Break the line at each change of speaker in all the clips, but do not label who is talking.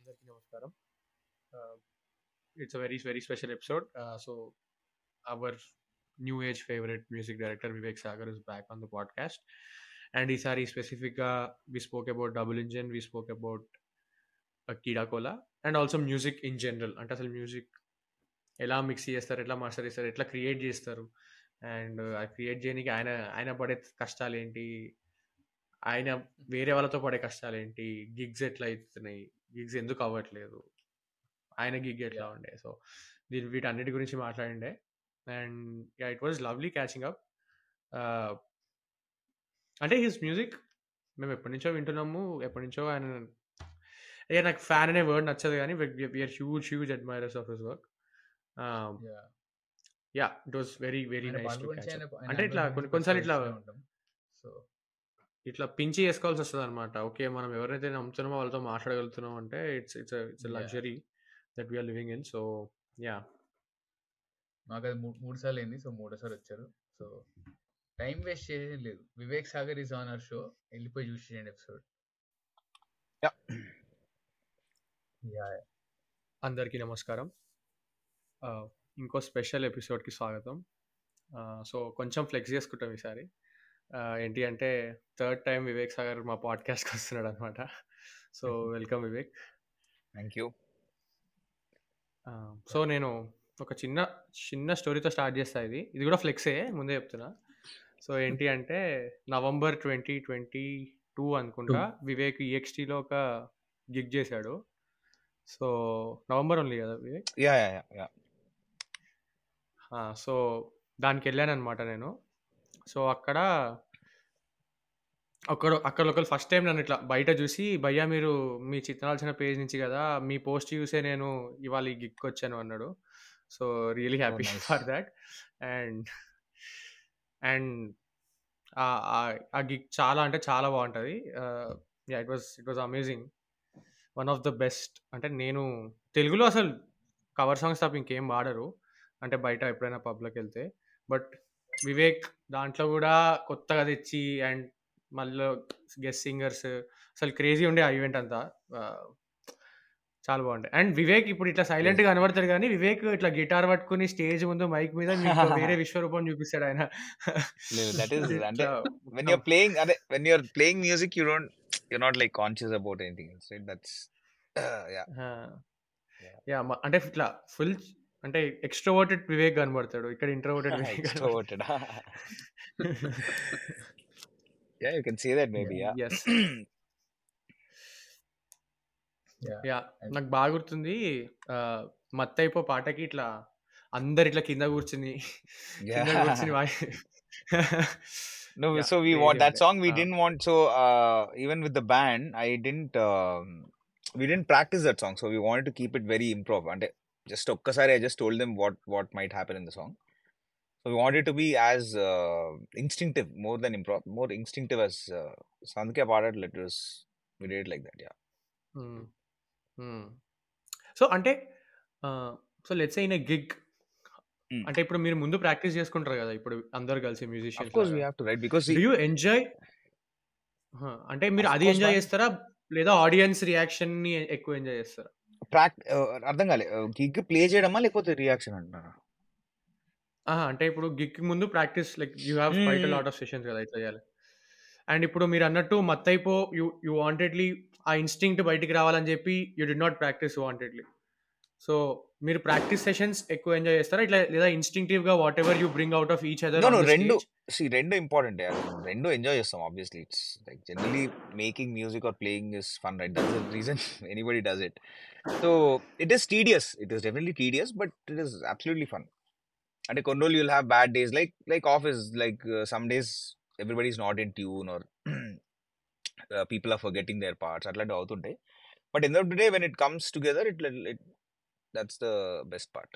అందరికీ నమస్కారం it's a very very special episode so our new age favourite music director Vivek Sagar is back on the podcast and ఈసారి స్పెసిఫిక్గా we spoke about double engine we spoke about Keedaa Cola and also music in general అంటే అసలు music ఎలా mix చేస్తారు ఎట్లా master చేస్తారు ఎట్లా create చేస్తారు అండ్ ఆ క్రియేట్ చేయడానికి ఆయన ఆయన పడే కష్టాలు ఏంటి ఆయన వేరే వాళ్ళతో పడే కష్టాలు ఏంటి గిగ్స్ ఎట్లా అవుతున్నాయి గిగ్స్ ఎందుకు అవ్వట్లేదు ఆయన గిగ్ ఎట్లా ఉండే సో దీని వీటన్నిటి గురించి మాట్లాడిండే and it was lovely catching up అంటే హిస్ మ్యూజిక్ మేము ఎప్పటి నుంచో వింటున్నాము ఎప్పటి నుంచో ఆయన అయ్యా నాకు ఫ్యాన్ అనే వర్డ్ నచ్చదు కానీ we are huge huge admirers of his work yeah it was very very nice to catch అంటే ఇట్లా కొన్ని కొన్నిసార్లు ఇట్లా
సో
ఇట్లా పించి చేసుకోవాల్సి వస్తుంది అనమాట ఓకే మనం ఎవరైతే నమ్ముతున్నామో వాళ్ళతో మాట్లాడగలుగుతున్నాం అంటే it's it's it's
Yeah.
Luxury that we are living in so yeah
మాకు అది మూ- మూడు సార్లు అయింది సో మూడోసారి వచ్చారు సో టైం వేస్ట్ చేసేది లేదు Vivek Sagar is on our show వెళ్ళిపోయి చూసి చేయండి ఎపిసోడ్
Yeah.
యా
అందరికీ నమస్కారం ఆ, ఇంకో స్పెషల్ ఎపిసోడ్కి స్వాగతం సో కొంచెం ఫ్లెక్స్ చేసుకుంటాం ఈసారి ఆ, ఏంటి అంటే థర్డ్ టైం వివేక్ సాగర్ మా పాడ్కాస్ట్కి వస్తున్నాడు అనమాట so welcome Vivek
thank you
so నేను ఒక చిన్న చిన్న స్టోరీతో స్టార్ట్ చేస్తా ఇది ఇది కూడా ఫ్లెక్సే ముందే చెప్తున్నా సో ఏంటి అంటే నవంబర్ ట్వంటీ ట్వంటీ టూ అనుకుంటా వివేక్ ఈఎక్స్టీలో ఒక గిగ్ చేశాడు సో నవంబర్ ఓన్లీ కదా వివేక్
యా యా యా
ఆ, సో దానికి వెళ్ళాను అనమాట నేను సో అక్కడ అక్కడ అక్కడ ఒకరు ఫస్ట్ టైం నన్ను ఇట్లా బయట చూసి భయ్యా మీరు మీ చిత్రాల్సిన పేజ్ నుంచి కదా మీ పోస్ట్ చూసే నేను ఇవాళ ఈ గిక్ వచ్చాను అన్నాడు so really happy
nice.
For that and and ఆ గిక్ చాలా అంటే చాలా బాగుంటుంది yeah it was it was amazing one of the best అంటే నేను తెలుగులో అసలు కవర్ సాంగ్స్ తప్ప ఇంకేం వాడరు అంటే బయట ఎప్పుడైనా పబ్లోకి వెళ్తే బట్ వివేక్ దాంట్లో కూడా కొత్తగా తెచ్చి అండ్ మళ్ళీ గెస్ట్ సింగర్స్ అసలు క్రేజీ ఉండే ఆ ఈవెంట్ అంతా ఆ, చాలా బాగుంటాయి అండ్ వివేక్ ఇప్పుడు ఇట్లా సైలెంట్ గా కనబడతాడు కానీ వివేక్ ఇట్లా గిటార్ పట్టుకుని స్టేజ్ ముందు మైక్ మీద మీకు వేరే విశ్వరూపం చూపిస్తాడు ఆయన
లేదు దట్ ఈస్ అంటే
ఇట్లా
వెన్ యూర్ ప్లేయింగ్ అదే when you're playing music you don't you not like conscious about anything else right that's yeah Yeah.
Yeah అంటే ఇట్లా ఫుల్ అంటే ఎక్స్ట్రోవర్టెడ్ వివేక్ కనబడతాడు ఇక్కడ introverted Vivek
extroverted yeah you can say that maybe yeah
yes
yeah
yeah నాకు బాగా గుర్తుంది ఆ, మత్తయిపో పాటకి ఇట్లా అందరు ఇట్లా కింద కూర్చుని కింద కూర్చుని
yeah
వా-
no
Yeah,
so we
crazy
want that
ఉండే.
song we
Ah.
didn't want so uh, even with the band i didn't um, we didn't practice that song so we wanted to keep it very improv and just ఒక్కసారి i just told them what what might happen in the song so we wanted to be as uh, instinctive more than improv more instinctive as uh, so అందుకే పాడాడు it was we did it like that yeah
so అంటే so let's in gig
Mm.
అంటే ఇప్పుడు మీరు ముందు practice చేసుకుంటారు కదా ఇప్పుడు అందరు కలిసి
of
musicians
course we have to right because see,
do you enjoy అంటే మీరు
Of
అది
course,
ఎంజాయ్
man.
చేస్తారా లేదా ఆడియన్స్ రియాక్షన్ ని ఎక్కువ ఎంజాయ్ చేస్తారా
ప్రాక్ అర్థం కాలే గిగ్ ప్లే చేయడమా లేకపోతే రియాక్షన్ అంటున్నారా
ఆహా, అంటే ఇప్పుడు గిక్ ముందు practice like you have quite
hmm.
Lot of sessions కదా ఇట్లా చేయాలి అండ్ ఇప్పుడు మీరు అన్నట్టు మత్తయిపో యూ యూ వాంటెడ్లీ ఆ ఇన్స్టింక్ట్ బయటికి రావాలని చెప్పి you did not practice wantedly so మీరు ప్రాక్టీస్ సెషన్స్ ఎక్కువ ఎంజాయ్ చేస్తారా ఇట్లా లేదా ఇన్స్టింక్టివ్ గా whatever you bring out of each other
no no రెండు సి రెండు ఇంపార్టెంట్ రెండు ఎంజాయ్ చేస్తాం obviously it's like generally making music or playing is fun right that's the reason anybody does it so it is tedious it is definitely tedious but it is absolutely fun అంటే కొన్ని రోజులు you'll have bad days like like office like some days everybody is not in tune or people are forgetting their parts అట్లాంటివి అవుతుంటాయి but end of day when it comes together it it that's the best part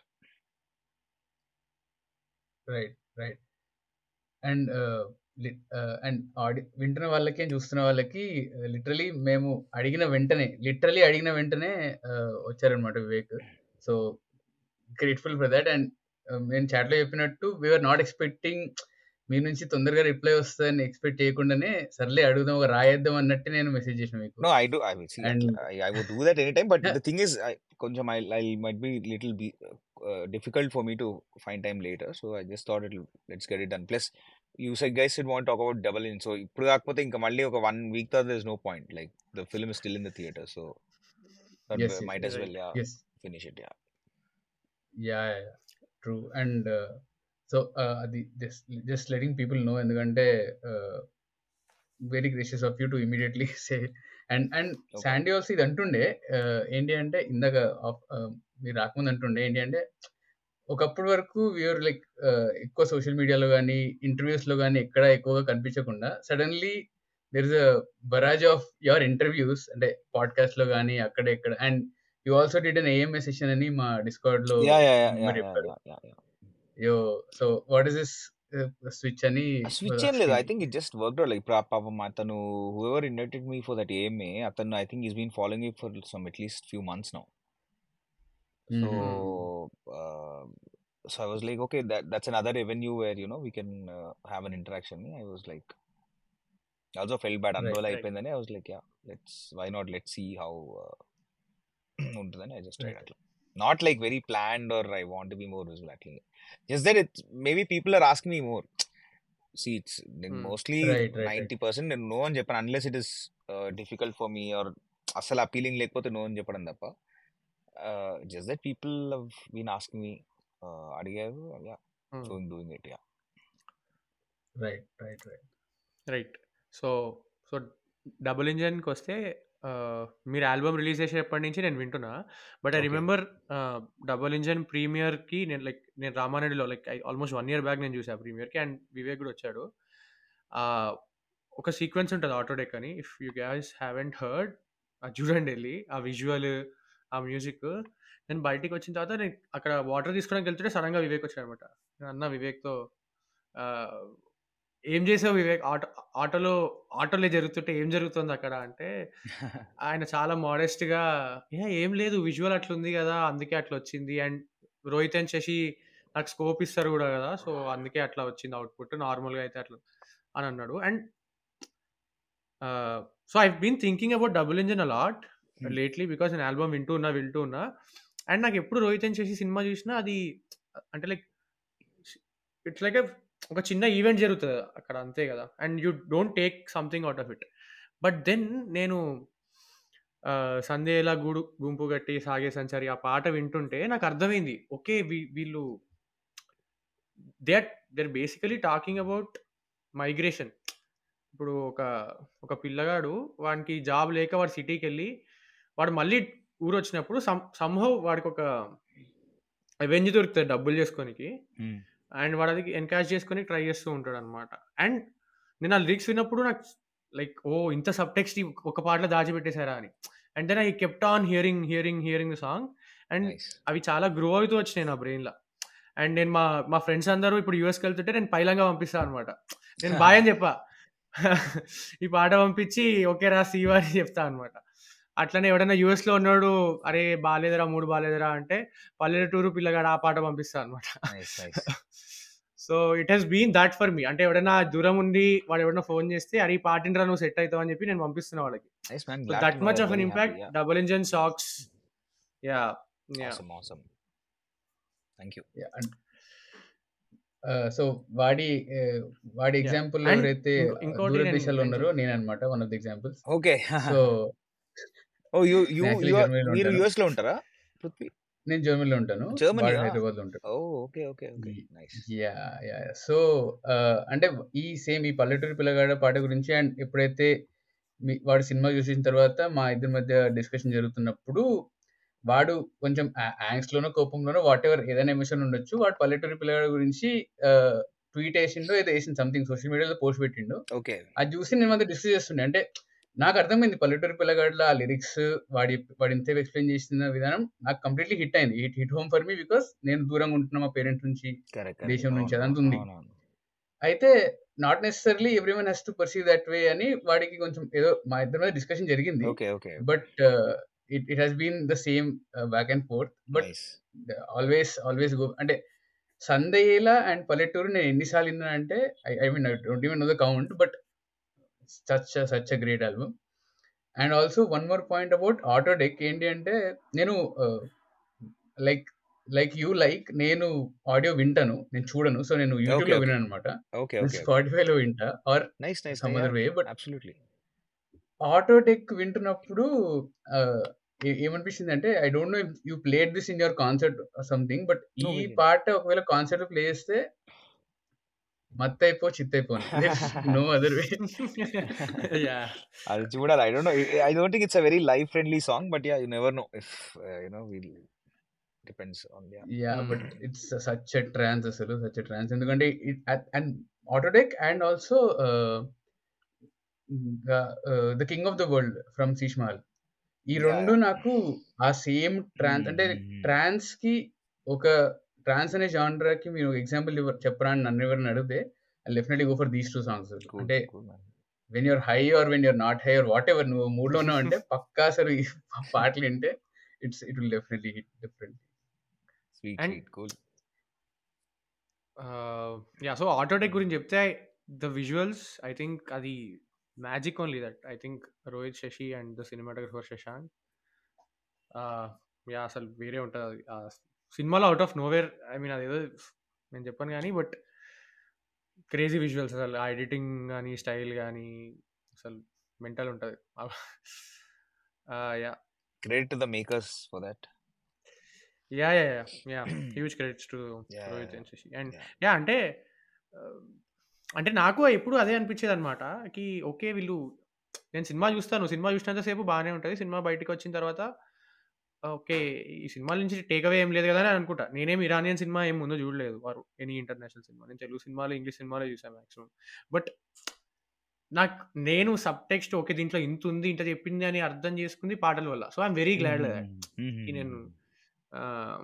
right right and and ఆడి వింటున్న వాళ్ళకి చూస్తున్న వాళ్ళకి literally మేము అడిగిన వెంటనే లిటరలీ అడిగిన వెంటనే uh, వచ్చారనమాట Vivek so grateful for that and నేను చాట్లో చెప్పినట్టు వీఆర్ నాట్ ఎక్స్పెక్టింగ్ మీ నుంచి తొందరగా రిప్లై వస్తుందని ఎక్స్పెక్ట్ చేయకుండానే సర్లే అడుగుదాం ఒక రాయేద్దాం అన్నట్టు నేను మెసేజ్ చేసిన మీకు
No, I do. I will see.
And-
I, I would do that anytime. But the thing is, I కొంచెం I, I might be little be uh, difficult for me to find time later. So I just thought it let's get it done. Plus, you said guys said want to talk about double in. So ఇప్పుడు కాకపోతే ఇంకా మళ్ళీ ఒక one week తర్వాత there's no point. Like the film is still in the theater. So thought
Yes,
we
yes,
might as
right.
well yeah
yes
finish it. Yeah.
Yeah true and so అది just just letting people know ఎందుకంటే very gracious of you to immediately say and and
Okay.
Sandy also ఇది అంటుండే uh, ఏంటి అంటే ఇందాక off- uh, మీరు రాకముందు అంటుండే ఏంటి అంటే ఒకప్పుడు వరకు వ్యూర్ లైక్ ఎక్కువ సోషల్ మీడియాలో కానీ ఇంటర్వ్యూస్లో కానీ ఎక్కడ ఎక్కువగా కనిపించకుండా suddenly there is a barrage of your interviews అంటే పాడ్కాస్ట్లో కానీ అక్కడ ఇక్కడ and you also did an AMA session అని మా డిస్కౌంట్లో
Yeah, yeah, yeah, yeah,
మీరు
yeah,
చెప్పారు
yeah, yeah, yeah.
Yo so what is this switch అని
స్విచ్ ఏం లేదు I think it just work out like పాపం అతను whoever invited me for that AMA అతను I think is been following it for some at least few months now So, uh, so I was like, okay, that that's another avenue where you know we can uh, have an interaction. I was like, I also felt bad.
Right,
Unroll
right.
అయిపోయిందని I was like, yeah, let's why not? Let's see how uh, ఉంటుందని I just tried
Right.
అట్లా. Not like very planned or I want to be more visible. Actually, just that it maybe people are asking me more. See, it's then
Hmm.
mostly
Right, right, right.
ninety percent నేను no అని చెప్పాను unless it is uh, difficult for me or అసలు appealing లేకపోతే no అని చెప్పడం తప్ప just that people have been asking me అడిగారు yeah
Hmm.
Doing doing it yeah
right right right
right so so double ఇంజన్కి వస్తే ఆ, మీరు ఆల్బమ్ రిలీజ్ చేసేప్పటి నుంచి నేను వింటున్నా but I
Okay.
Remember double engine ప్రీమియర్కి నేను లైక్ నేను రామారెడ్డిలో like almost one year back నేను చూసా ప్రీమియర్కి అండ్ వివేక్ కూడా వచ్చాడు ఆ, ఒక సీక్వెన్స్ ఉంటుంది ఆటోడెక్ అని if you guys haven't heard అది చూడండి వెళ్ళి ఆ విజువల్ ఆ మ్యూజిక్ నేను బయటికి వచ్చిన తర్వాత నేను అక్కడ వాటర్ తీసుకోవడానికి వెళ్తుంటే సడన్గా వివేక్ వచ్చాడు అనమాట అన్న వివేక్తో ఆ, ఏం చేసావు వివేక్ ఆటో ఆటోలో ఆటోలో జరుగుతుంటే ఏం జరుగుతుంది అక్కడ అంటే ఆయన చాలా మోడెస్ట్గా ఏ ఏం లేదు విజువల్ అట్లా ఉంది కదా అందుకే అట్లా వచ్చింది అండ్ రోహిత్ అండ్ శశి నాకు స్కోప్ ఇస్తారు కూడా కదా సో అందుకే అట్లా వచ్చింది అవుట్పుట్ నార్మల్గా అయితే అట్లా అని అన్నాడు and so I been thinking about double engine a lot
Hmm.
Lately because నేను ఆల్బమ్ వింటూ ఉన్నా వింటూ ఉన్నా అండ్ నాకు ఎప్పుడు రోహిత్ అండ్ శశి సినిమా చూసినా అది అంటే లైక్ ఇట్స్ లైక్ ఒక చిన్న ఈవెంట్ జరుగుతుంది అక్కడ అంతే కదా and you don't take something out of it but then నేను ఆ, సందేలా గూడు గుంపు గట్టి సాగే సంచారి ఆ పాట వింటుంటే నాకు అర్థమైంది ఓకే వీళ్ళు they are there basically talking about migration ఇప్పుడు ఒక ఒక పిల్లగాడు వానికి జాబ్ లేక వాడు సిటీకి వెళ్ళి వాడు మళ్ళీ ఊరు వచ్చినప్పుడు సమ్ సంహవ్ వాడికి ఒక అవెంజ్ దొరుకుతుంది డబ్బులు చేసుకోనికి అండ్ వాడు అది ఎన్కరేజ్ చేసుకొని ట్రై చేస్తూ ఉంటాడు అనమాట అండ్ నేను ఆ లిరిక్స్ విన్నప్పుడు నాకు లైక్ ఓ ఇంత సబ్ టెక్స్ట్ ఒక పాటలో దాచిపెట్టేశారా అని and then I kept on hearing hearing hearing the song and
nice
అవి చాలా గ్రో అవుతూ వచ్చినాయి నా బ్రెయిన్లో అండ్ నేను మా మా ఫ్రెండ్స్ అందరూ ఇప్పుడు యూఎస్కి వెళ్తుంటే నేను పైలంగా పంపిస్తాను అనమాట నేను బాయ్ అని చెప్పా ఈ పాట పంపించి ఓకే రా సీవా అని చెప్తా అనమాట అట్లనే ఎవడైనా యూఎస్లో ఉన్నాడు అరే బాగాలేదురా మూడు బాగాలేదురా అంటే పల్లెటూరు పిల్లగాడు ఆ పాట పంపిస్తా అనమాట
nice nice
so it has been that for me అంటే ఎవడైనా దూరం ఉండి వాడు ఎవరైనా ఫోన్ చేస్తే అరే ఈ పాటిండ్రా నువ్వు సెట్ అవుతావు అని చెప్పి నేను పంపిస్తున్నా వాళ్ళకి
nice man
so that much of an impact double engine సాక్స్ yeah yeah
awesome awesome thank you
సో వాడి uh, వాడి
Yeah.
ఎగ్జాంపుల్
And
ఎవరైతే
ఇంకో- ఇంకోటి
దూర
నేను
దేశాల్లో ఉన్నారో
mention-
నేను అనమాట one of the examples
okay
so
oh you you
నేను actually
you are
జర్మనీలో
మీరు
ఉంటాను
యుఎస్ లో ఉంటారా పృథ్వీ
నేను జర్మనీలో ఉంటాను
జర్మనీ
వాడు హైదరాబాద్ లో ఉంటాడు
ఓ ఓకే ఓకే ఓకే
ఈ-
నైస్
యా యా సో అంటే ఈ సేమ్ ఈ పల్లెటూరు పిల్లగాడ పాట గురించి అండ్ ఎప్పుడైతే మీ వాడు సినిమా చూసిన తర్వాత మా ఇద్దరి మధ్య డిస్కషన్ జరుగుతున్నప్పుడు వాడు కొంచెం యాంగ్స్ లోనో కోపంలోనో వాట్ ఎవర్ ఏదైనా ఎమోషన్ ఉండొచ్చు వాడు పల్లెటూరు పిల్లగాడ గురించి ట్వీట్ వేసిండో ఏదో వేసింది సంథింగ్ సోషల్ మీడియాలో పోస్ట్ పెట్టిండు
ఓకే
అది చూసి నేను మధ్య డిస్కస్ చేస్తుండే అంటే నాకు అర్థమైంది పల్లెటూరు పిల్లగాడ్ల ఆ లిరిక్స్ వాడి వాడి ఇంతసేపు ఎక్స్ప్లెయిన్ చేసిన విధానం నాకు కంప్లీట్లీ హిట్ అయింది hit hit home for me because నేను దూరంగా ఉంటున్నా మా పేరెంట్స్ నుంచి
కరెక్ట్
దేశం నుంచి అదంతా ఉంది. అయితే not necessarily every one has to perceive that way అని వాడికి కొంచెం ఏదో మా ఇద్దరి మీద డిస్కషన్ జరిగింది
okay okay
but it it has been the same back and forth but
nice
always always go అంటే సందేలా అండ్ పల్లెటూరు నేను ఎన్నిసార్లు విన్నా అంటే I I mean I don't even know the count but such such a great album and also one more point about auto deck ఏంటి అంటే నేను లైక్ లైక్ యూ లైక్ నేను ఆడియో వింటాను నేను చూడను సో నేను యూట్యూబ్
Okay,
లో
okay.
విన్నాను అనమాట
ఓకే ఓకే
స్పాటిఫైలో వింటా or
nice nice
some other way but
absolutely
auto deck వింటున్నప్పుడు ఆ, ఏ- ఏమనిపించింది అంటే I don't know you played this in your concert something but ఈ
No, we didn't.
పాట ఒకవేళ కాన్సర్ట్ ప్లే చేస్తే మత్ అయిపో చిత్ అయిపోను నో అదర్ వే
yeah.
అది చూడాలి I don't know I don't think it's a very life friendly song but ya you never know if you know will depends on ya
ya
Hmm.
But it's such a trance అసలు such a trance ఎందుకంటే and Autodeck and also the king of the world from Sheeshmahal ఈ
Yeah,
రెండు
yeah.
నాకు ఆ same ట్రాన్స్ అంటే ట్రాన్స్ కి ఒక ట్రాన్స్ అనే genre కి మీరు ఎగ్జాంపుల్ చెప్పరా అని నన్ను ఎవరిని అడిగితే I definitely go for these two songs
cool
అంటే
cool man
when you're high or when you're not high or whatever నువ్వు మూడ్ లో ఉన్నావు అంటే పక్కా అసలు ఈ పాటలు వింటే it's it will definitely hit different
sweet
And-
sweet cool
ya so Autodeck గురించి చెప్తే ద విజువల్స్ ఐ థింక్ అది magic only that I think Rohit Sashi and the cinematographer Shashank ya అసలు వేరే ఉంటుంది అది ఆ సినిమాలో out of nowhere I mean అదేదో నేను చెప్పాను కానీ బట్ క్రేజీ విజువల్స్ అసలు ఆ ఎడిటింగ్ కానీ స్టైల్ కానీ అసలు మెంటల్ ఉంటుంది ya
credit to the makers for that
ya yeah yeah ya huge credits to
Yeah,
Rohit
yeah,
and Sashi and
yeah.
Yeah అంటే ఆ, అంటే నాకు ఎప్పుడు అదే అనిపించేది అనమాట కి ఓకే వీళ్ళు నేను సినిమా చూస్తాను సినిమా చూసినంతసేపు బాగానే ఉంటుంది సినిమా బయటకు వచ్చిన తర్వాత ఓకే ఈ సినిమా నుంచి టేక్ అవే ఏం లేదు కదా అని అనుకుంటా నేనేం ఇరానియన్ సినిమా ఏం ముందు చూడలేదు వారు ఎనీ ఇంటర్నేషనల్ సినిమా నేను తెలుగు సినిమాలు ఇంగ్లీష్ సినిమాలే చూసాను మ్యాక్సిమం బట్ నాకు నేను సబ్ టెక్స్ట్ ఓకే దీంట్లో ఇంత ఉంది ఇంత చెప్పింది అని అర్థం చేసుకుంది పాటల వల్ల సో ఐఎమ్ వెరీ గ్లాడ్ కి నేను ఆ,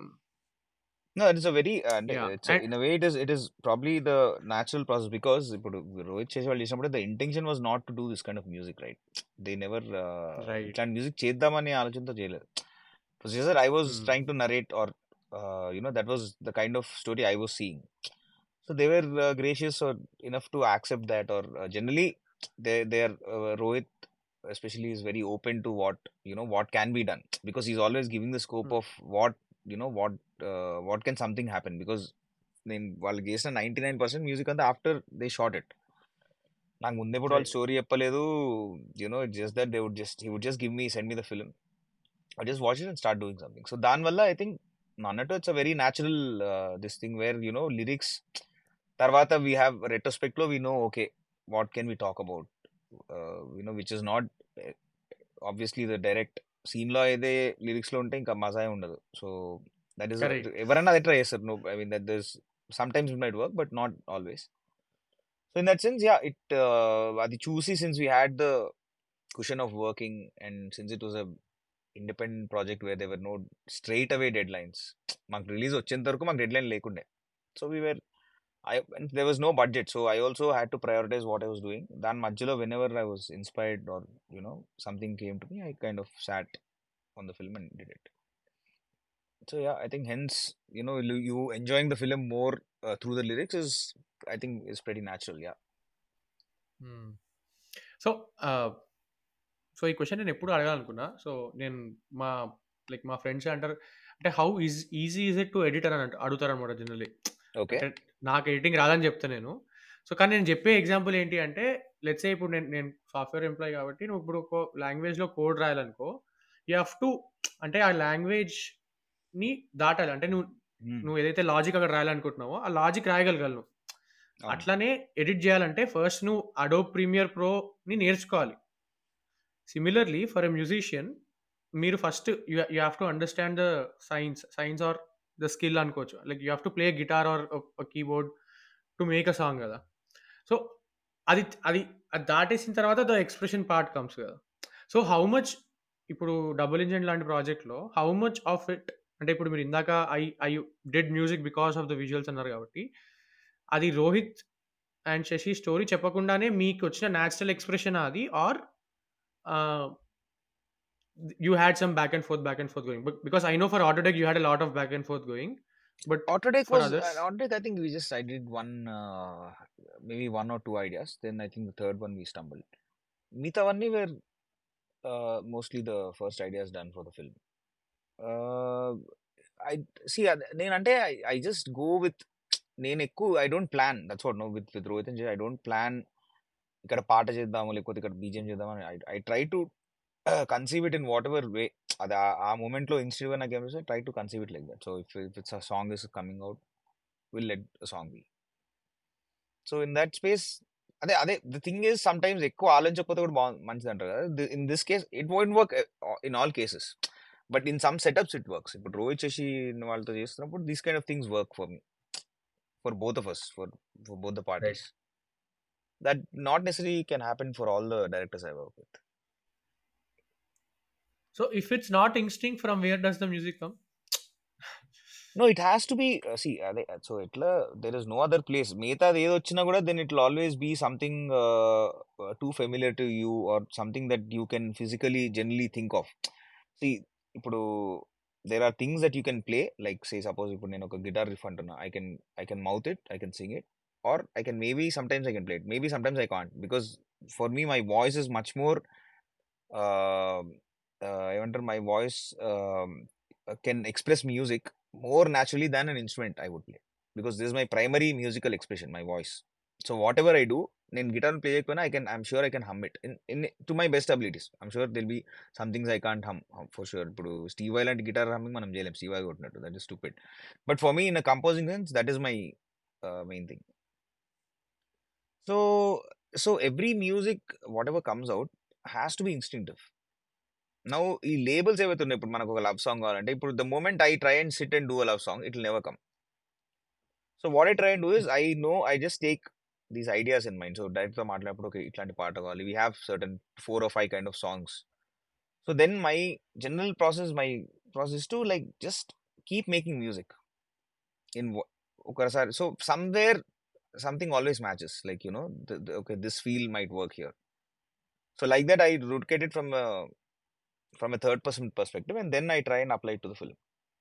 No, it is a very uh, and
Yeah,
it's a,
and-
in a way it is it is probably the natural process because ఇప్పుడు రోహిత్ చేసే వాళ్ళు చేసినప్పుడు the intention was not to do this kind of music right they never uh,
Right.
ఇట్లాంటి music చేద్దామని ఆలోచనతో చేయలేదు sir I was
Hmm.
Trying to narrate or you know that was the kind of story I was seeing so they were uh, gracious or enough to accept that or uh, generally they they are uh, Rohit especially is very open to what you know what can be done because he's always giving the scope
Hmm.
of what you know what uh, what can something happen because నేను వాళ్ళకి చేసిన ninety nine percent music అంతా after they shot it నాకు ముందే కూడా వాళ్ళు
Right.
Story చెప్పలేదు you know just that they would just he would just give me send me the film I just watch it and start doing something so దానివల్ల I think అన్నట్టు it's a very natural this thing where you know lyrics తర్వాత we have రెట్రోస్పెక్ట్లో we know okay what can we talk about you know which is not obviously the direct సీన్లో అయితే లిరిక్స్లో ఉంటే ఇంకా మజా ఉండదు సో దట్ ఈస్
Correct.
ఎవరైనా అదే ట్రై చేస్తారు no I mean that this some times it might work but not always so in that sense ya it అది చూసి since we had the question of working and since it was a independent project where there were no straight away deadlines మాకు release వచ్చేంత వరకు మాకు deadline లేకుండే so we were I there was no budget so I also had to prioritise what I was doing దాని మధ్యలో whenever I was inspired or you know something came to me I kind of sat on the film and did it so ya I think hence you know you enjoying the film more through the lyrics is I think is very natural ya
so so ఈ question నేను ఎప్పుడు అడగాలనుకున్నా so నేను మా like మా friends అంటారు అంటే how is easy is it to edit అని అంట అడుగుతారు అనమాట జనరలీ
ఓకే
అంటే నాకు ఎడిటింగ్ రాదని చెప్తా నేను సో కానీ నేను చెప్పే ఎగ్జాంపుల్ ఏంటి అంటే లెట్సే ఇప్పుడు నేను నేను సాఫ్ట్వేర్ ఎంప్లాయ్ కాబట్టి నువ్వు ఇప్పుడు ఒక లాంగ్వేజ్లో కోడ్ రాయాలనుకో యూ హ్యావ్ టు అంటే ఆ లాంగ్వేజ్ని దాటాలి అంటే నువ్వు నువ్వు ఏదైతే లాజిక్ అక్కడ రాయాలనుకుంటున్నావో ఆ లాజిక్ రాయగలగలను అట్లానే ఎడిట్ చేయాలంటే ఫస్ట్ నువ్వు అడో ప్రీమియర్ ప్రోని నేర్చుకోవాలి సిమిలర్లీ ఫర్ ఎ మ్యూజిషియన్ మీరు first you you have to understand the science science or the skill అనుకోవచ్చు like you have to play guitar or keyboard to make a song కదా so అది అది అది దాటేసిన తర్వాత ద ఎక్స్ప్రెషన్ పార్ట్ కమ్స్ కదా so how much ఇప్పుడు double engine లాంటి ప్రాజెక్ట్లో హౌ మచ్ ఆఫ్ ఇట్ అంటే ఇప్పుడు మీరు ఇందాక I I did music because of the visuals అన్నారు కాబట్టి అది రోహిత్ అండ్ శశి స్టోరీ చెప్పకుండానే మీకు వచ్చిన న్యాచురల్ ఎక్స్ప్రెషన్ అది or you had some back and forth back and forth going because I know for Autodeck you had a lot of back and forth going But
Autodeck
for
was
others,
uh, Autodeck. I think we just I did one, uh, maybe one or two ideas. Then I think the third one we stumbled. మిగతావన్నీ were uh, mostly the first ideas done for the film. Uh, I see. నేనంటే I I just go with నేను ఎక్కువ I don't plan that's what no with with Rohit and I don't plan ఇక్కడ పాట చేద్దాము లేకపోతే ఇక్కడ BGM చేద్దామని I I try to conceive it in whatever way అది ఆ- ఆ మూమెంట్లో ఇన్స్టెంట్గా నాకు ఏమిస్తే try to conceive it like that so if if it's a song is coming out will let song be so in that space అదే అదే the thing is some times ఎక్కువ ఆలోచించకపోతే కూడా బాగుంది మంచిది అంటారు కదా in this case it won't work in all cases but in some setups it works ఇప్పుడు రోహిత్ శశి వాళ్ళతో చేస్తున్నప్పుడు these kind of things work for me for both of us for for both the
right
parties that not necessarily can happen for all the directors I work with.
so if it's not instinct, from where does the music come?
No, it has to be. Uh, see, అదే so ఇట్లా there is no other place. మిగతాది ఏది వచ్చినా కూడా then it will always be something uh, uh, too familiar to you or something that you can physically generally think of. See, ఇప్పుడు there are things that you can play like say suppose ఇప్పుడు నేను ఒక guitar రిఫ్ అంటున్నా I can I can mouth it, I can sing it or I can maybe sometimes I can play it. Maybe sometimes I can't because for me my voice is much more uh, uh, ఏమంటారు my voice um, uh, can express music more naturally than an instrument I would play because this is my primary musical expression, my voice. So whatever I do, నేను guitar play చేయకపోయినా I can I'm sure I can hum it in in to my best abilities I'm sure there'll be some things I can't hum for sure ఇప్పుడు Steve Vai లాంటి guitar humming మనం చేయలేం Steve Vai కొట్టినట్టు that is stupid but for me in composing sense that is my main thing so so every music whatever comes out has to be instinctive now ఈ labels ఏవైతే ఉన్నాయి ఇప్పుడు మనకు ఒక love song కావాలంటే ఇప్పుడు the moment I try and sit and do a love song it never come so what I try and do is I know I just take these ideas in mind so డైరెక్ట్గా మాట్లాడినప్పుడు ఒక ఇట్లాంటి పాట కావాలి we have certain four or five kind of songs so then my general process my process to like just keep making music in ఒకసారి so somewhere something always matches like you know okay this feel might work here so like that I రూట్కేట్ it from from a third person perspective and then I try and apply to the film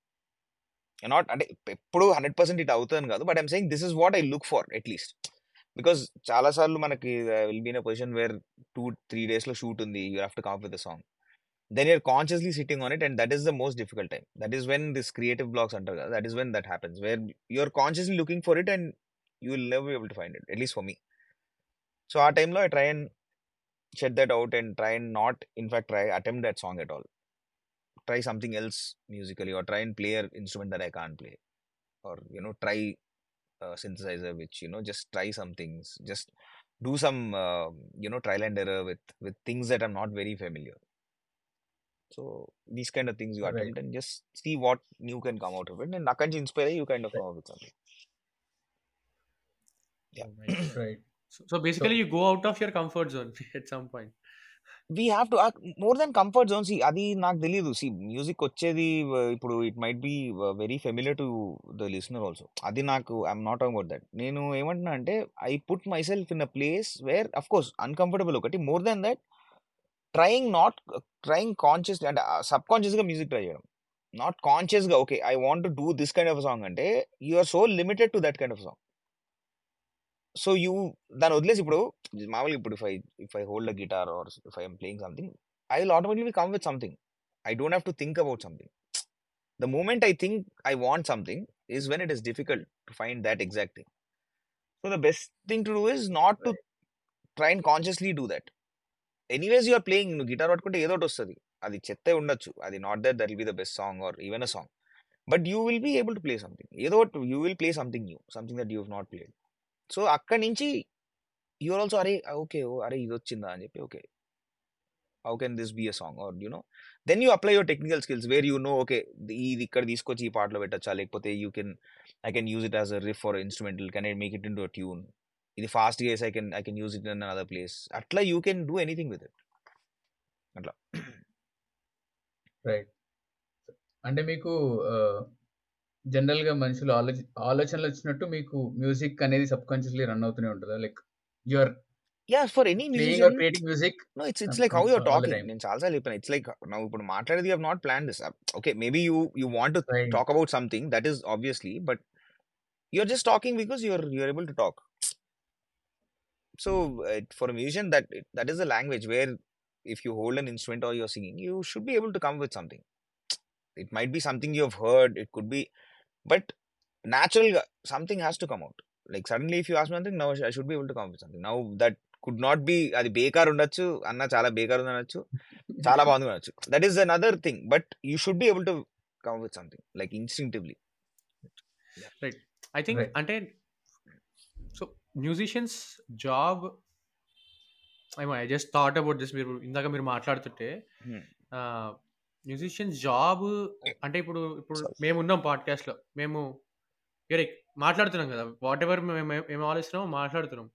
not అంటే ఎప్పుడు hundred percent it అవుతుంది కాదు but I'm saying this is what I look for at least because చాలా సార్లు మనకి will be in position where two three డేస్లో shoot ఉంది you have to come with the song then you're consciously sitting on it and that is the most difficult time that is when this creative blocks అంటారు కదా that is when that happens where you're consciously looking for it and you will never be able to find it at least for me so ఆ టైంలో I try and shut that out and try and not in fact try attempt that song at all try something else musically or try and play an instrument that I can't play or you know try a synthesizer which you know just try some things just do some uh, you know trial and error with with things that I'm not very familiar so these kind of things you
Right.
attempt and just see what new can come out of it and Nakanji inspire you kind of
Right.
come up with something Yeah.
Oh my God.
Right
so, so basically, you go out of your comfort zone at some point.
We have to more than comfort zone సి అది నాకు తెలియదు సి music వచ్చేది uh, ఇప్పుడు it might be very familiar to the listener also అది నాకు I'm not about that నేను ఏమంటున్నా అంటే I put myself in a place where of course uncomfortable ఒకటి more than that trying not trying conscious అంటే సబ్ కాన్షియస్గా music try చేయడం నాట్ కాన్షియస్గా okay I want to do this kind of song అంటే you are so limited to that kind of song so you దాన్ని వదిలేసి ఇప్పుడు మామూలుగా ఇప్పుడు if I if I hold a guitar or if I'm playing something I will automatically come with something I don't have to think about something the moment I think I want something is when it is difficult to find that exact thing so the best thing to do is not to try and consciously do that anyways you're playing నువ్వు guitar పట్టుకుంటే ఏదో ఒకటి వస్తుంది అది చెత్తే ఉండొచ్చు అది not that that will be the best song or even a song but you will be able to play something ఏదో you will play something new something that you have not played so అక్కడి నుంచి you're also అరే okay అరే ఇది వచ్చిందా అని చెప్పి okay how can this be a song or you know then you apply your technical skills where you know okay ఇది ఇక్కడ తీసుకొచ్చి ఈ పాటలో పెట్టచ్చా లేకపోతే you can I can use it as a riff or instrumental can I make it into tune ఇది fast చేసి I can I can use it in other place అట్లా you can do anything with it అట్లా
right అంటే మీకు జనరల్గా మనుషులు ఆలోచ ఆలోచనలు వచ్చినట్టు మీకు మ్యూజిక్ అనేది సబ్ కాన్షియస్లీ రన్ అవుతూనే ఉంటుందా like your
Yeah, for any
playing or
musician,
creating music
no, it's it's like how you're
all the
talking.
Time
నేను చాలాసార్లు చెప్పాను ఇట్స్ లైక్ now ఇప్పుడు మాట్లాడేది you have not planned this. Uh, Okay, maybe you you want to
right
talk about something that is obviously, but you're just talking because you're you're able to talk. So uh, for a musician, that that is a language where if you hold an instrument or you're singing, you should be able to come with something. It might be something you have heard. It could be, but natural something has to come out. Like suddenly, if you ask me something, now I should be able to come with something. Now that could not be అది బేకార్ ఉండొచ్చు అన్న చాలా బేకార్ ఉంది అనొచ్చు చాలా బాగుంది అనొచ్చు that is another thing but you should be able to come with something like instinctively
right I think
right
అంటే సో మ్యూజిషియన్స్ జాబ్ ఏమో I just thought about this మీరు ఇందాక మీరు మాట్లాడుతుంటే మ్యూజిషియన్స్ జాబ్ అంటే ఇప్పుడు ఇప్పుడు మేము ఉన్నాం పాడ్కాస్ట్లో మేము వేరే మాట్లాడుతున్నాం కదా వాట్ ఎవర్ మేము ఏం ఆలోచిస్తున్నామో మాట్లాడుతున్నాం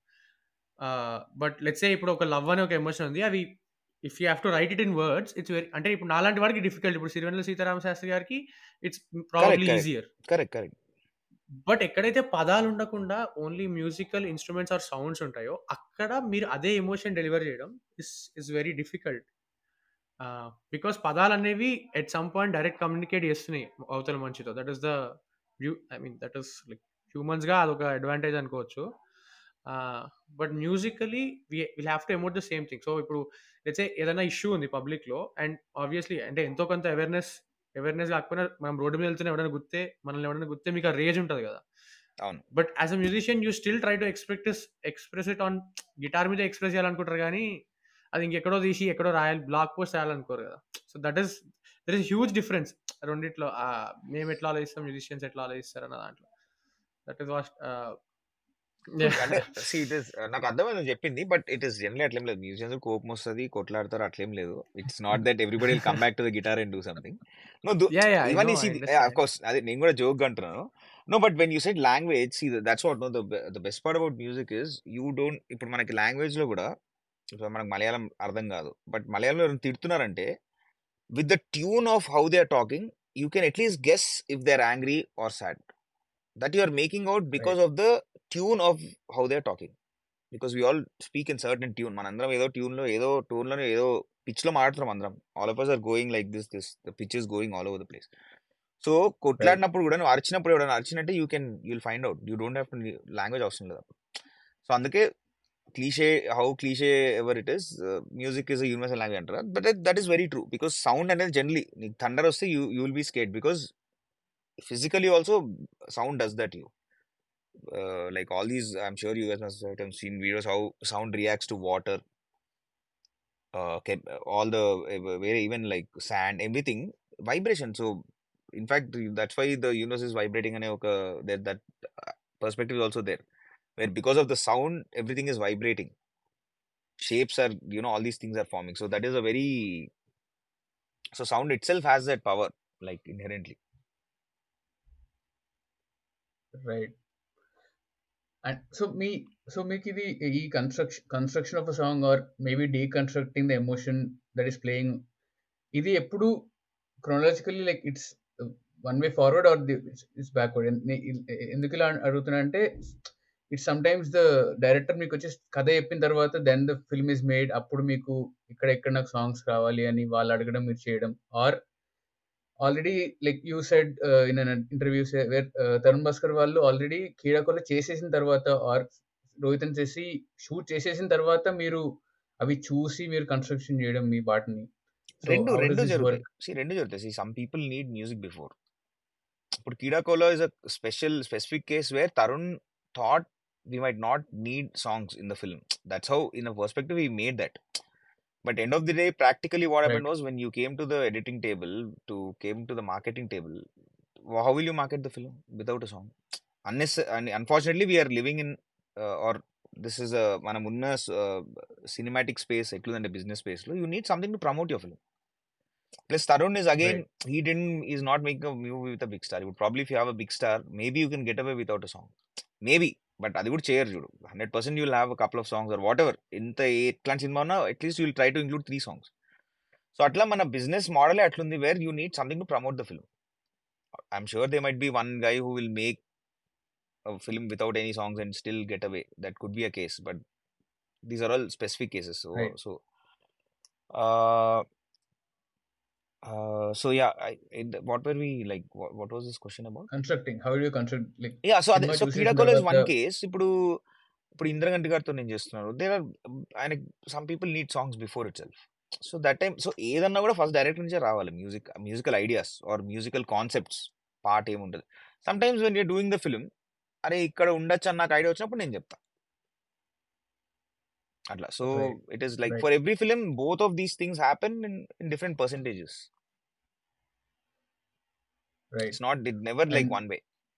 బట్ లెట్సే ఇప్పుడు ఒక లవ్ అనే ఒక ఎమోషన్ ఉంది అవి if you have to write it in words it's very అంటే ఇప్పుడు నాలాంటి వాడికి డిఫికల్ట్ ఇప్పుడు సిరివెన్నెల సీతారామ శాస్త్రి గారికి it's probably
correct.
Easier
correct correct
but ఎక్కడైతే పదాలు ఉండకుండా only musical instruments or sounds ఉంటాయో అక్కడ మీరు అదే ఎమోషన్ డెలివర్ చేయడం is is very difficult because పదాలు అనేవి at some point direct communicate చేస్తున్నాయి అవతల మనిషితో that is the view I mean that is like హ్యూమన్స్గా అదొక అడ్వాంటేజ్ అనుకోవచ్చు but musically will have to emote the same thing so ఇప్పుడు లెట్సే ఏదైనా ఇష్యూ ఉంది పబ్లిక్లో అండ్ ఆబ్వియస్లీ అంటే ఎంతో కొంత అవేర్నెస్ అవేర్నెస్ కాకపోయినా మనం రోడ్డు మీద వెళ్తూనే ఎవరైనా గుర్తే మనల్ని ఎవరైనా గుర్తే మీకు ఆ రేజ్ ఉంటుంది కదా
అవును
but as a musician you still try to express express it on guitar మీద ఎక్స్ప్రెస్ చేయాలనుకుంటారు కానీ అది ఇంకెక్కడో తీసి ఎక్కడో రాయాలి బ్లాక్ పోస్ట్ రాయాలనుకోరు కదా so that is there is huge difference రెండిట్లో ఆ, మేము ఎట్లా ఆలోచిస్తాం మ్యూజిషియన్స్ ఎట్లా ఆలోచిస్తారు అన్న దాంట్లో దట్ ఈస్ వాస్ట్
అంటే see, it is, uh, నాకు అర్థమైంది నువ్వు చెప్పింది బట్ ఇట్ ఇస్ జనరల్ అట్లేం లేదు మ్యూజియంస్ కోపం వస్తుంది కొట్లాడతారు అట్లేం లేదు it's not that everybody will come back to the guitar and do something no
yeah yeah I
even
know
ఈ
ఐ
సీ
అండర్స్టాండ్
కోర్స్ అదే నేను కూడా జోక్ అంటున్నాను no but when you set language see that's what no the best part about music is you don't ఇప్పుడు మనకి language లో కూడా ఇప్పుడు మనకు మలయాళం అర్థం కాదు బట్ మలయాళంలో ఎవరైనా తిడుతున్నారంటే with the tune of how they are talking you can at least guess if they are angry or sad that you are making out because
right
of the tune of how they are talking because we all speak in certain tune మనందరం ఏదో tune లో ఏదో toon లో ఏదో pitch లో మాట్లాడుతున్నాం అందరం all of us are going like this this the pitch is going all over the place so
right
కొట్లాడినప్పుడు కూడా నువ్వు అరిచినప్పుడు ఎవరైనా అరిచినట్టే you can you'll find out you don't have to language అవసరం లేదు అప్పుడు సో అందుకే cliche how cliche ever it is music is universal language అంటారు but that is very true because sound అనేది జనరలీ నీకు థండర్ వస్తే you you will be skate because physically also sound does that to you uh, like all these i'm sure you guys must have seen videos how sound reacts to water uh, chem- all the uh, where even like sand everything vibration so in fact that's why the universe is vibrating and that that uh, perspective is also there where because of the sound everything is vibrating shapes are you know all these things are forming so that is a very so sound itself has that power like inherently
right and so me so మీకు ఇది ఈ construction construction of a song or maybe deconstructing the emotion that is playing ఇది ఎప్పుడు chronologically like it's one way forward or it's backward ఎందుకు ఇలా అడుగుతున్నా అంటే it's sometimes the director మీకు వచ్చి కథ చెప్పిన తర్వాత then the film is made అప్పుడు మీకు ఇక్కడ ఎక్కడ నాకు సాంగ్స్ కావాలి అని వాళ్ళు అడగడం మీరు చేయడం or already like you said in interviews where Tarun Bhaskar వాళ్ళు ఆల్రెడీ కీడాకోలో చేసేసిన తర్వాత ఆర్ రోహితన్ చేసి షూట్ చేసేసిన తర్వాత మీరు అవి చూసి మీరు కన్స్ట్రక్షన్ చేయడం మీ పాటని సో
రెండు
హౌ
రెండు
డస్ దిస్
జరుగుతాయి
వర్క్
సి రెండు జరుగుతాయి see some people need music before ఇప్పుడు కీడాకోలో is a special specific case where Tarun thought we might not need songs in the film that's how in a perspective he made that but end of the day practically what happened
right
was when you came to the editing table to came to the marketing table wh- how will you market the film without a song unless and unfortunately we are living in uh, or this is a మనం ఉన్న cinematic space ఎట్లుందంటే business space లో you need something to promote your film plus Tarun is again
right
he didn't is not making a movie with a big star. He would probably if you have a big star, maybe you can get away without a song. Maybe. But అది కూడా చేయరు చూడు hundred percent you'll have couple of songs or whatever ఎంత ఎట్లాంటి సినిమా ఉన్నా at least you'll try to include three songs so అట్లా మన బిజినెస్ మోడలే అట్లుంది where you need something to promote the film I'm sure they might be one guy who will make film without any songs and still get away that could be a case but these are all specific cases so
Right.
So so yeah what were we like what was this question about
constructing how do construct like
yeah so అదే
సినిమా
so
చూసిన
క్రీడాకోలో is one
తర్వాత
case ఇప్పుడు ఇప్పుడు ఇంద్రగంటి గారితో నేను చేస్తున్నాను దేర్ ఆర్ ఆయన some people need songs before itself so that time so ఏదన్నా కూడా ఫస్ట్ డైరెక్ట్ నుంచే రావాలి music musical ideas or musical concepts part ఏముంటుంది sometimes when you're doing the film అరే ఇక్కడ ఉండొచ్చు అని నాకు ఐడియా వచ్చినప్పుడు నేను చెప్తా అట్లా so
Right.
It is like
Right.
For every film both of these things happen in in different percentages
right
it's not it never like
And-
one way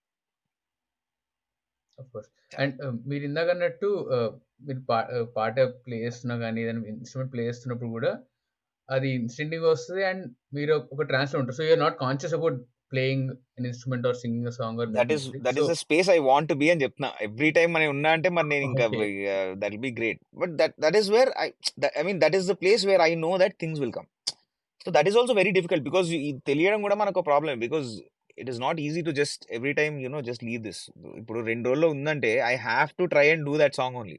of course and మీరు ఇందాక అన్నట్టు uh, మీరు పా- uh, పాట play చేస్తున్నా కానీ ఏదైనా instrument play చేస్తున్నప్పుడు కూడా అది ఇన్స్టెంట్గా వస్తుంది అండ్ మీరు ఒక ట్రాన్స్ ఉంటుంది so you're not conscious about playing an instrument or singing song or
that is that is the space I want to be అని చెప్తున్నా ఎవ్రీ టైం మనం ఉన్నా అంటే మరి నేను ఇంకా
Okay.
That will be great but that that is where I I mean that is the place where I know that things will come so that is also very difficult because తెలియడం కూడా మనకు problem because it is not easy to just every time you know just leave this ఇప్పుడు రెండు రోజుల్లో ఉందంటే I have to try and do that song only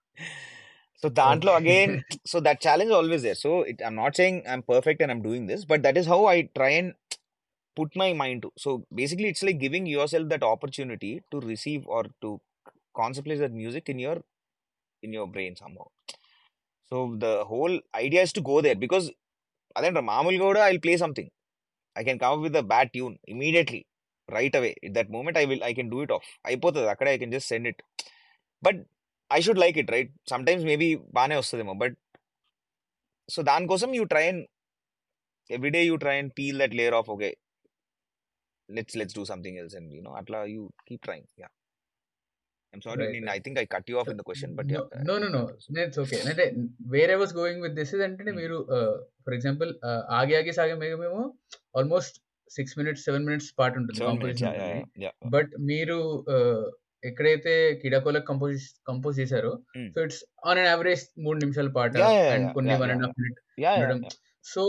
so దాంట్లో
Okay.
Again so that challenge always there so it I'm not saying I'm perfect and I'm doing this but that is how I try and put my mind to. So basically, it's like giving yourself that opportunity to receive or to conceptualize that music in your in your brain somehow. So the whole idea is to go there because అదేంట మామూలుగా కూడా I play something I can come with a bad tune immediately right away it that moment I will I can do it off అయిపోతుంది అక్కడే I can just send it but I should like it right sometimes maybe బాగానే వస్తుందేమో but so దానికోసం you try and everyday you try and peel that layer off okay let's let's do something else and you know atla you keep trying yeah i'm sorry
Right,
Neen, i
right.
think i cut you off in the question but yeah
no no no it's okay అంటే వేరే was going with this is అంటే
Hmm.
మీరు for example ఆగి ఆగి సాగే మేము మేము almost six minutes seven minutes పాట ఉంటుంది
seven minutes
composition
yeah yeah
ఉంటుంది
yeah, yeah.
బట్ మీరు uh, ఎక్కడైతే కిడాకోల కంపోజ్ కంపోజ్ చేశారో
Hmm.
So it's on an average మూడు నిమిషాల పాట
Yeah, yeah,
అండ్
yeah,
కొన్ని
yeah,
one
yeah,
and half minute
yeah, yeah,
ఉండడం
yeah.
So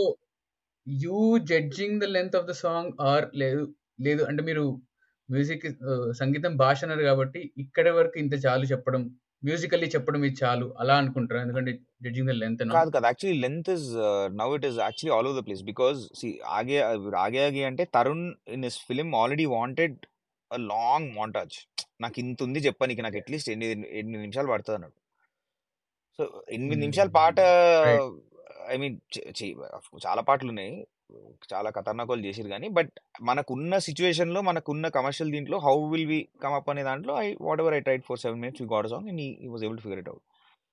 you judging the length of the song or లేదు లేదు అంటే మీరు మ్యూజిక్ సంగీతం భాష అన్నారు కాబట్టి ఇక్కడ వరకు ఇంత చాలు చెప్పడం మ్యూజికల్లీ చెప్పడం ఇది చాలు అలా అనుకుంటారా ఎందుకంటే జడ్జింగ్ ద లెంత్
కాదు కాదు actually length is now it is actually all over the place because see ఆగే ఆగే ఆగే అంటే Tarun in his film already wanted a long montage నాకు ఇంత ఉంది చెప్పనీకి నాకు అట్లీస్ట్ ఎనిమిది ఎనిమిది నిమిషాలు పడుతుంది అన్నాడు సో ఎనిమిది నిమిషాల పాట
Right.
ఐ మీన్ చాలా పాటలు ఉన్నాయి చాలా ఖతర్నాకోలు చేసిరు కానీ బట్ మనకున్న సిచ్యువేషన్ లో మనకున్న కమర్షియల్ దీంట్లో how will we come up అనే దాంట్లో I whatever I tried for seven minutes you got song and ఈ was able to figure it out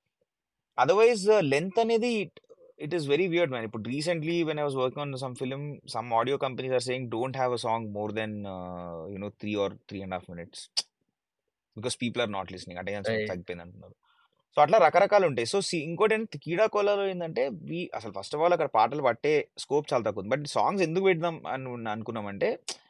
otherwise length అనేది it is very weird man ఇప్పుడు recently when I was working on some film some audio companies are saying don't have a song more than you know three or three and half minutes because people are not listening attention
Right.
తగ్గిపోయింది అంటున్నారు so అట్లా రకరకాలు ఉంటాయి so ఇంకోటి ఏంటంటే కీడాకోలలో ఏంటంటే వి అసలు first of all అక్కడ పాటలు పట్టే స్కోప్ చాలా తక్కువ ఉంది బట్ సాంగ్స్ ఎందుకు పెడదాం అని అనుకున్నామంటే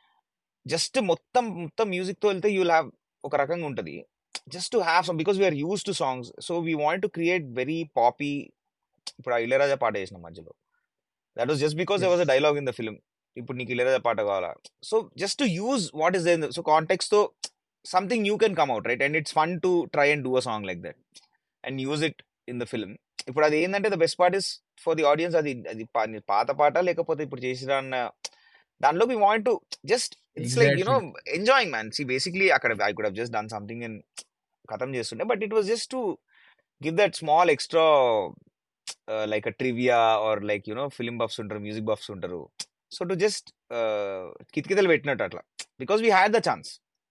జస్ట్ మొత్తం మొత్తం మ్యూజిక్తో వెళ్తే యూ హ్యావ్ ఒక రకంగా ఉంటుంది just to have some because we're use to songs so we want to create very poppy ఇప్పుడు ఆ ఇళయరాజా పాట చేసిన మధ్యలో that was just because was a
Yes.
Dialogue in the film ఇప్పుడు నీకు ఇళయరాజా పాట కావాలా so just to use what is there so context తో something you can come out right and it's fun to try and do a song like that and use it in the film ఇప్పుడు అది ఏంటంటే the best part is for the audience అది అది పా- నీ పాత పాట లేకపోతే ఇప్పుడు చేసిన అన్న దానిలో we want to just it's like you know enjoying man see basically అక్కడ I could have just done something in ఖతం చేస్తుండే but it was just to give that small extra like a trivia or like you know film buffs ఉంటారు music buffs ఉంటారు so to just కితకితలు పెట్టినట్టు అట్లా because we had the chance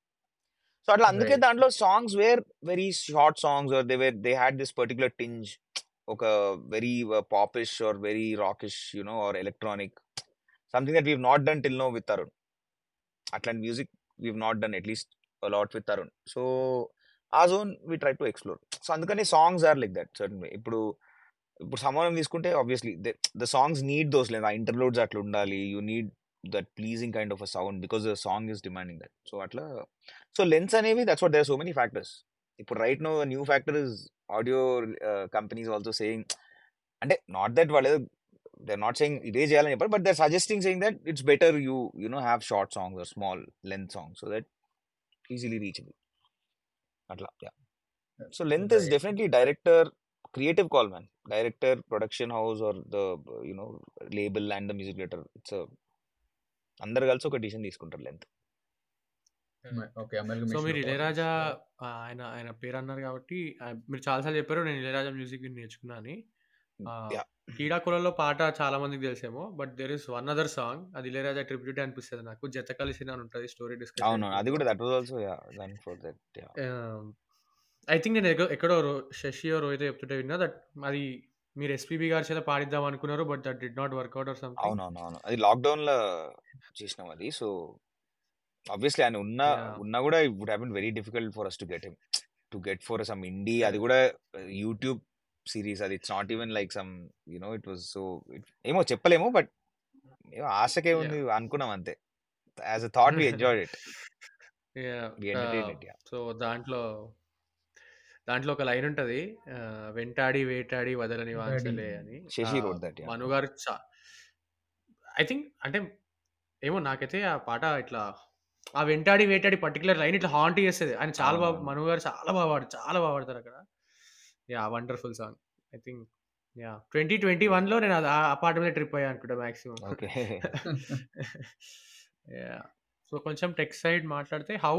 so అట్లా అందుకే
Right.
దాంట్లో songs were very short songs or they where they had this particular tinge ఒక very poppish or very rockish you know or electronic something that we not done till now with Tarun అట్లాంటి music we not done at least lot with Tarun so a zone we try to explore so అందుకని songs are like that certain way ఇప్పుడు ఇప్పుడు సమానం తీసుకుంటే obviously the songs need those లేదా interludes అట్లా ఉండాలి you need that pleasing kind of a sound because the song is demanding that so అట్లా so lengths అనేవి that's what there so many factors ఇప్పుడు right now new factor is audio companies also saying అంటే not that వాళ్ళు they not saying ఇదే చేయాలని చెప్పారు but they suggesting saying that it's better you you know have short songs or small length songs so that easily reachable అట్లా yeah so length is
Right.
Definitely director creative call, man. Director, production house, or the you know label and the music director. It's a అందరు కలిసి ఒక decision తీసుకుంటారు length
okay
so
అమల్గమేషన్
మీరు
of all
Ilaiyaraaja ఆ, ఆయన ఆయన పేరు అన్నారు కాబట్టి ఆ, మీరు చాలాసార్లు చెప్పారు నేను ఇళయరాజా మ్యూజిక్ నేర్చుకున్నా అని ఆ,
యా
కీడాకులలో పాట చాలా మందికి తెలిసేమో but there is one other song అది ఇళయరాజా ట్రిబ్యూట్ అనిపిస్తుంది నాకు జత కలిసిన అని ఉంటుంది స్టోరీ డిస్కషన్
అవును అది కూడా that was also yeah then for that yeah
I think నేను ఎక్కడో ఎక్కడో రో- శశి రోహిత్ చెప్తుంటే విన్నా దట్ అది మీరు ఎస్పీబీ గారి చేత పాడిద్దాం అనుకున్నారు but that did not work out or something
అవునవును అవును అది లాక్డౌన్ లో చేసినాం అది సో ఆబ్వియస్లీ ఆయన ఉన్న
యా
ఉన్నా కూడా it would have been very difficult for us to get him to get for some indie అది కూడా యూట్యూబ్ సిరీస్ అది it's not even like some you know it was so ఏమో చెప్పలేము బట్ ఏమో ఆశకే
యా
ఉంది అనుకున్నాం అంతే as a thought we enjoyed it we entertain it yeah
so దాంట్లో దాంట్లో ఒక లైన్ ఉంటది ఆ, వెంటాడి వేటాడి వదలని
వెంటాడి
వాంచలే అని ఆ,
Sashi wrote that yeah
Manu గారు చా ఐ థింక్ అంటే ఏమో నాకైతే ఆ పాట ఇట్లా ఆ వెంటాడి వేటాడి పర్టికులర్ లైన్ ఇట్లా హాంట్ చేస్తుంది ఆయన చాలా బాగా
అవునవును
మను గారు చాలా బాగా పాడు చాలా బాగా పాడతారు అక్కడ yeah wonderful song I think yeah twenty twenty వన్లో నేను అది ఆ పాట మీద ట్రిప్ అయ్యా అనుకుంటా మ్యాక్సిమం
ఓకే
యా సో కొంచెం టెక్ సైడ్ మాట్లాడితే how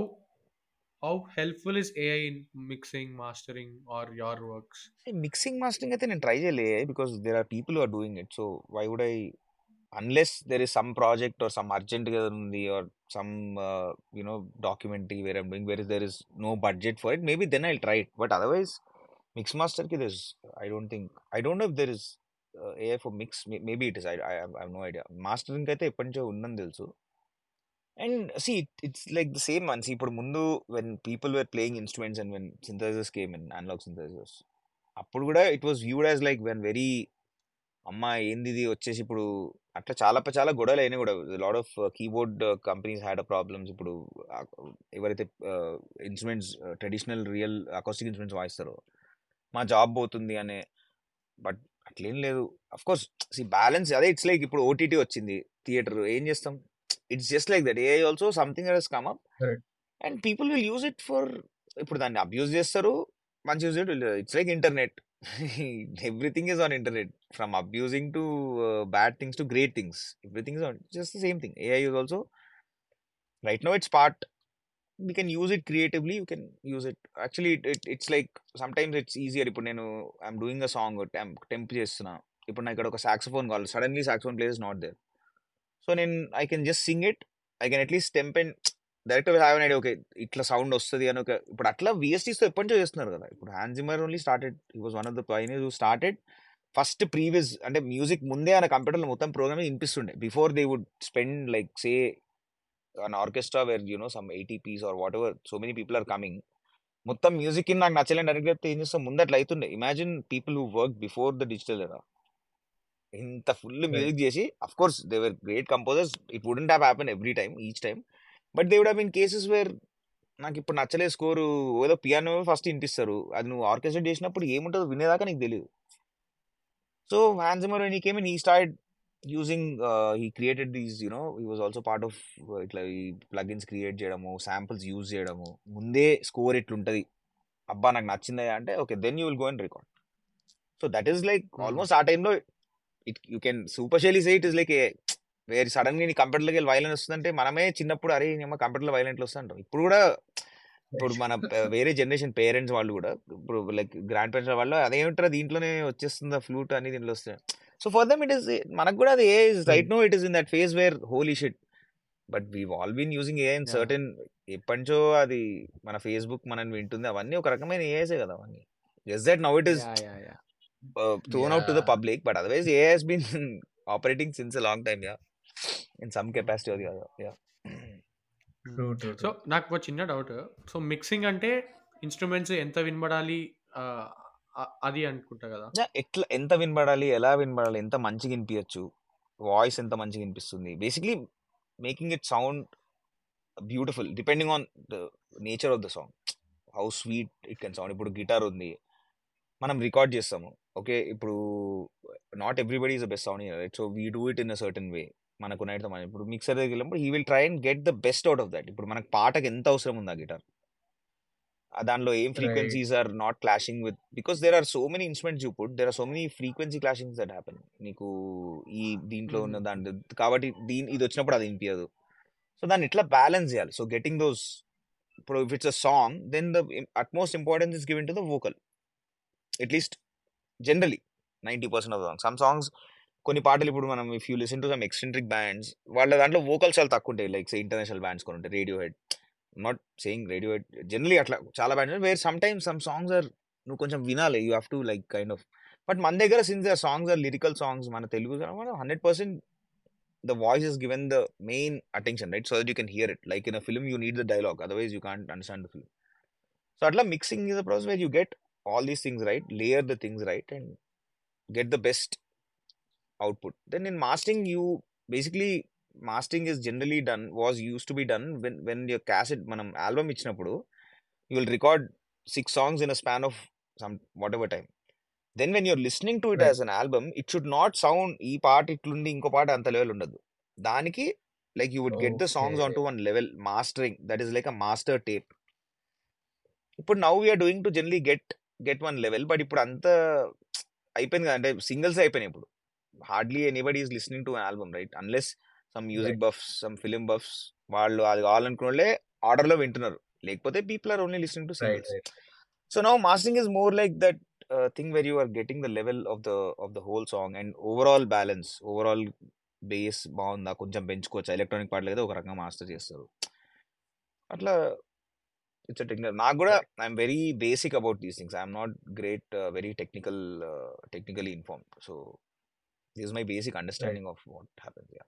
how helpful is AI in mixing mastering or your works
mixing mastering అయితే నేను ట్రై చేయలే because there are people are doing it so why would I unless there is some project or some urgent గా ఉంది or some you know documentary where I'm doing where there is no budget for it maybe then I try it but otherwise mix master కి this I don't think I don't know if there is AI for mix maybe it is I I have no idea mastering అయితే ఎప్పటి నుంచో ఉందని తెలుసు and see it's like the same మన్స్ ఇప్పుడు ముందు when people were playing instruments and when synthesisers came in analogue synthesisers అప్పుడు కూడా it was viewed as like when very అమ్మ ఏంది ఇది వచ్చేసి ఇప్పుడు అట్లా చాలా ప- చాలా గొడవలు అయినాయి కూడా lot of keyboard companies had a problems ఇప్పుడు ఆ, ఎవరైతే instruments traditional real acoustic instruments వాయిస్తారో మా జాబ్ పోతుంది అనే బట్ అట్లేం లేదు అఫ్ కోర్స్ సి బ్యాలెన్స్ అదే ఇట్స్ లైక్ ఇప్పుడు ఓటీటీ వచ్చింది థియేటర్ ఏం చేస్తాం it's just like that a also something has come up
correct
and people will use it for ఇప్పుడు దాన్ని అబ్యూజ్ చేస్తారు మంచి use it's like internet everything is on internet from abusing to bad things to great things everything is on just the same thing AI use also right now it's part we can use it creatively you can use it actually it, it, it's like sometimes it's easier ఇప్పుడు నేను I'm doing a song temp చేస్తున్నా ఇప్పుడు నాకు ఇక్కడ ఒక saxophone కావాలి suddenly saxophone players not there so నేను I can just sing it I can at least temp and direct have an idea okay ఇట్లా సౌండ్ వస్తుంది అని ఒక ఇప్పుడు అట్లా విఎస్టీస్తో ఎప్పటి నుంచో చేస్తున్నారు కదా ఇప్పుడు Hans Zimmer only started he was one of the pioneers who started first previous అంటే మ్యూజిక్ ముందే ఆయన కంప్యూటర్లో మొత్తం ప్రోగ్రామింగ్ వినిపిస్తుండే before they would spend like say an orchestra where you know some 80 piece or whatever so many people are coming మొత్తం music కి నాకు నచ్చలేదు డైరెక్ట్ చెప్తే ఏం చేస్తాం ముందు అట్లా అవుతుండే imagine people who work before the digital era ఇంత ఫుల్
రైట్
మ్యూజిక్ చేసి of course they were great composers it wouldn't have happen every time each time but they would have in cases where నాకు ఇప్పుడు నచ్చలేదు score ఏదో piano first వినిపిస్తారు అది నువ్వు orchestrate చేసినప్పుడు ఏముంటుందో వినేదాకా నీకు తెలియదు సో హ్యాన్స్ మరో నీ కేమ్ ఈ start using he created these you know he was also part of ఇట్లా ఈ ప్లగిన్స్ క్రియేట్ చేయడము శాంపుల్స్ యూజ్ చేయడము ముందే స్కోర్ ఎట్లుంటది అబ్బా నాకు నచ్చిందా అంటే okay then you will go and record so that is like almost ఆ టైంలో it you can superficially say it is like వేరే సడన్ గా నీ కంప్యూటర్లోకి వెళ్ళి వైలెన్ వస్తుందంటే మనమే చిన్నప్పుడు అరే నేను కంప్యూటర్లో వైలెంట్లు వస్తుంటాం ఇప్పుడు కూడా ఇప్పుడు మన ప- వేరే జనరేషన్ పేరెంట్స్ వాళ్ళు కూడా ఇప్పుడు లైక్ గ్రాండ్ పేరెంట్స్ వాళ్ళు అదేమిటారు దీంట్లోనే వచ్చేస్తుంది ఫ్లూట్ అని దీంట్లో వస్తుంది so for them it is మనకు కూడా అది ఏ right now it is in that phase where holy shit but we all been using a in
Yeah.
Certain ఎప్పటించో అది మన ఫేస్బుక్ మనని వింటుంది అవన్నీ ఒక రకమైన ఏఐసే కదా అవన్నీ just that now it is
yeah yeah yeah
thrown out to the
Yeah.
Public but otherwise a has been operating since a long time yeah in some capacity అది yeah
true true
so
true
నాకు ఒక చిన్న doubt so mixing అంటే instruments ఎంత వినబడాలి ఆ, ఆ- అది అనుకుంటా కదా
యా, ఎట్లా ఎంత వినబడాలి ఎలా వినబడాలి ఎంత మంచిగా వినిపించచ్చు వాయిస్ ఎంత మంచిగా వినిపిస్తుంది basically making it sound beautiful depending on the nature of the song how sweet it can sound ఇప్పుడు గిటార్ ఉంది మనం రికార్డ్ చేస్తాము ఓకే ఇప్పుడు not everybody is the best sound right so we do it in a certain way మనకు నైట్ మనం ఇప్పుడు mixer దగ్గర వెళ్ళినప్పుడు he will try and get the best out of that ఇప్పుడు మనకు పాటకి ఎంత అవసరం ఉంది ఆ గిటార్ దానిలో ఏం
right
frequencies are not clashing with because there are so many instruments you put there are so many frequency clashings that happen నీకు ఈ దీంట్లో ఉన్న దాంట్లో కాబట్టి దీని ఇది వచ్చినప్పుడు అది వినిపించదు సో దాన్ని ఇట్లా బ్యాలెన్స్ చేయాలి సో గెటింగ్ దోస్ ఇప్పుడు if it's a song then the utmost importance is given to the vocal at least generally ninety percent of songs some songs కొన్ని పాటలు ఇప్పుడు మనం if you listen to some eccentric bands వాళ్ళ దాంట్లో vocals చాలా తక్కువ ఉంటాయి లైక్ ఇంటర్నేషనల్ బ్యాండ్స్ కొన్ని ఉంటాయి Radiohead not saying Radiohead generally అట్లా చాలా bands where some times some songs are నువ్వు కొంచెం వినాలి you have to like kind of but మన దగ్గర since the songs are lyrical songs మన Telugu hundred percent the voice is given the main attention, right? So that you can hear it. Like in a film, you need the dialogue, otherwise you can't understand the film. So atla mixing is a process where you get all these things right, layer the things right, and get the best output. Then in mastering, you basically mastering is generally done was used to be done when when your cassette manam album ఇచ్చినప్పుడు you will record six songs in a span of some whatever time. Then when you're listening to it
right
as an album it should not sound ఈ పాట ఇట్లుండి ఇంకో పాట అంత level ఉండదు దానికి like you would get the songs on to
okay
one level mastering that is like a master tape ఇప్పుడు now we are doing to generally get get one level but ఇప్పుడు అంత అయిపోయింది కదా అంటే సింగిల్స్ అయిపోయినాయి ఇప్పుడు hardly anybody is listening to an album right unless some music
right
buffs some film buffs వాళ్ళు అది కావాలనుకునే ఆర్డర్లో వింటున్నారు లేకపోతే people are only listening to
right
singles
right
so now mastering is more like that thing where you are getting the level of the of the whole song and overall balance overall bass బాగుందా కొంచెం పెంచుకోవచ్చు electronic పాటలు అయితే ఒక రకంగా master చేస్తారు అట్లా it's technical నాకు కూడా
right
I'm very basic about these things I'm not great very technical technically inform so this my basic
right
understanding of what happens yeah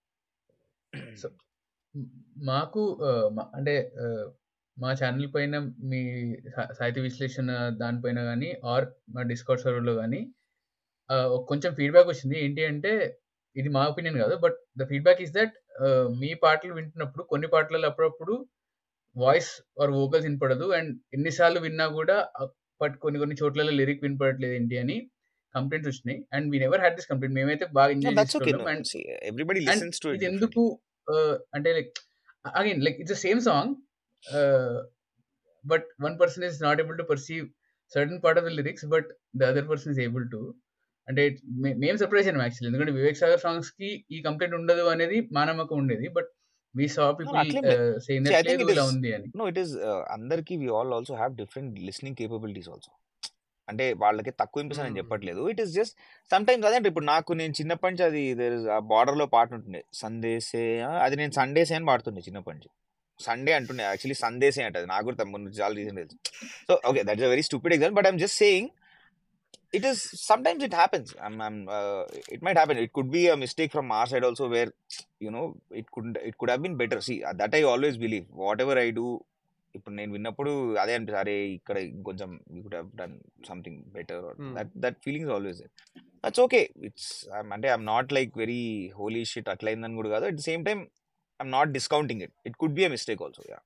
so మ్- మాకు ఆ, మ- అంటే ఆ, మా ఛానల్ పైన మీ సా- సాహిత్య విశ్లేషణ దానిపైన కానీ ఆర్ మా డిస్కౌట్ సర్వర్లో కానీ కొంచెం ఫీడ్బ్యాక్ వచ్చింది ఏంటి అంటే ఇది మా ఒపీనియన్ కాదు but the feedback is that మీ పాటలు వింటున్నప్పుడు కొన్ని పాటలలో అప్పుడప్పుడు వాయిస్ ఆర్ వోకల్స్ వినపడదు అండ్ ఎన్నిసార్లు విన్నా కూడా బట్ కొన్ని కొన్ని చోట్లలో లిరిక్ వినపడట్లేదు ఏంటి అని కంప్లైంట్స్ వచ్చినాయి and we never had this complaint మేమైతే బాగా ఎంజాయ్
దట్స్ ఓకే
చేసేటోళ్ళం
no
and
see everybody
and
listens to it
ఇది
డిఫరెంట్లీ
ఎందుకు uh, అంటే like again like it's same song but one person is not able to perceive certain part of the lyrics but the other person is able to అంటే మే- మేము surprise అయినాం actually ఎందుకంటే Vivek Sagar songs కి ఈ complaint ఉండదు అనేది మా నమ్మకం ఉండేది but we saw
No,
people
అట్లేం లేదు
saying
see
that
I think
లేదు
ఇట్
ఇలా
ఇస్
ఉంది అని
నో ఇట్ ఈస్ అందరికి we all also have different listening capabilities also అంటే వాళ్ళకి తక్కువ వినిపిస్తుంది అని చెప్పట్లేదు it is just sometimes అదే అంటే ఇప్పుడు నాకు నేను చిన్నప్పటి నుంచి అది ఆ బార్డర్ లో పాట ఉంటుండే సందేశే ఆ, అది నేను సండేసే అని పాడుతుండే చిన్నప్పటి నుంచి సండే అంటుండే యాక్చువల్లీ సందేశే అంటే అది నాకు కూడా తమ్ముడు నుంచి చాలా రీజన్ తెలుసు so okay that is a very stupid example but I'm just saying it is sometimes it happens I'm, I'm uh, it might happen it could be a mistake from our side also where you know it could it could have been better see uh, that i always believe whatever i do ఇప్పుడు నేను విన్నప్పుడు అదే అనిపిస్తుంది అరే ఇక్కడ ఇంకొంచెం you could have done something better
Hmm.
That that feelings always that's okay it's అంటే I'm not like very holy shit అట్లా అయిందని కూడా కాదు at the same time I'm not discounting it it could be a mistake also yeah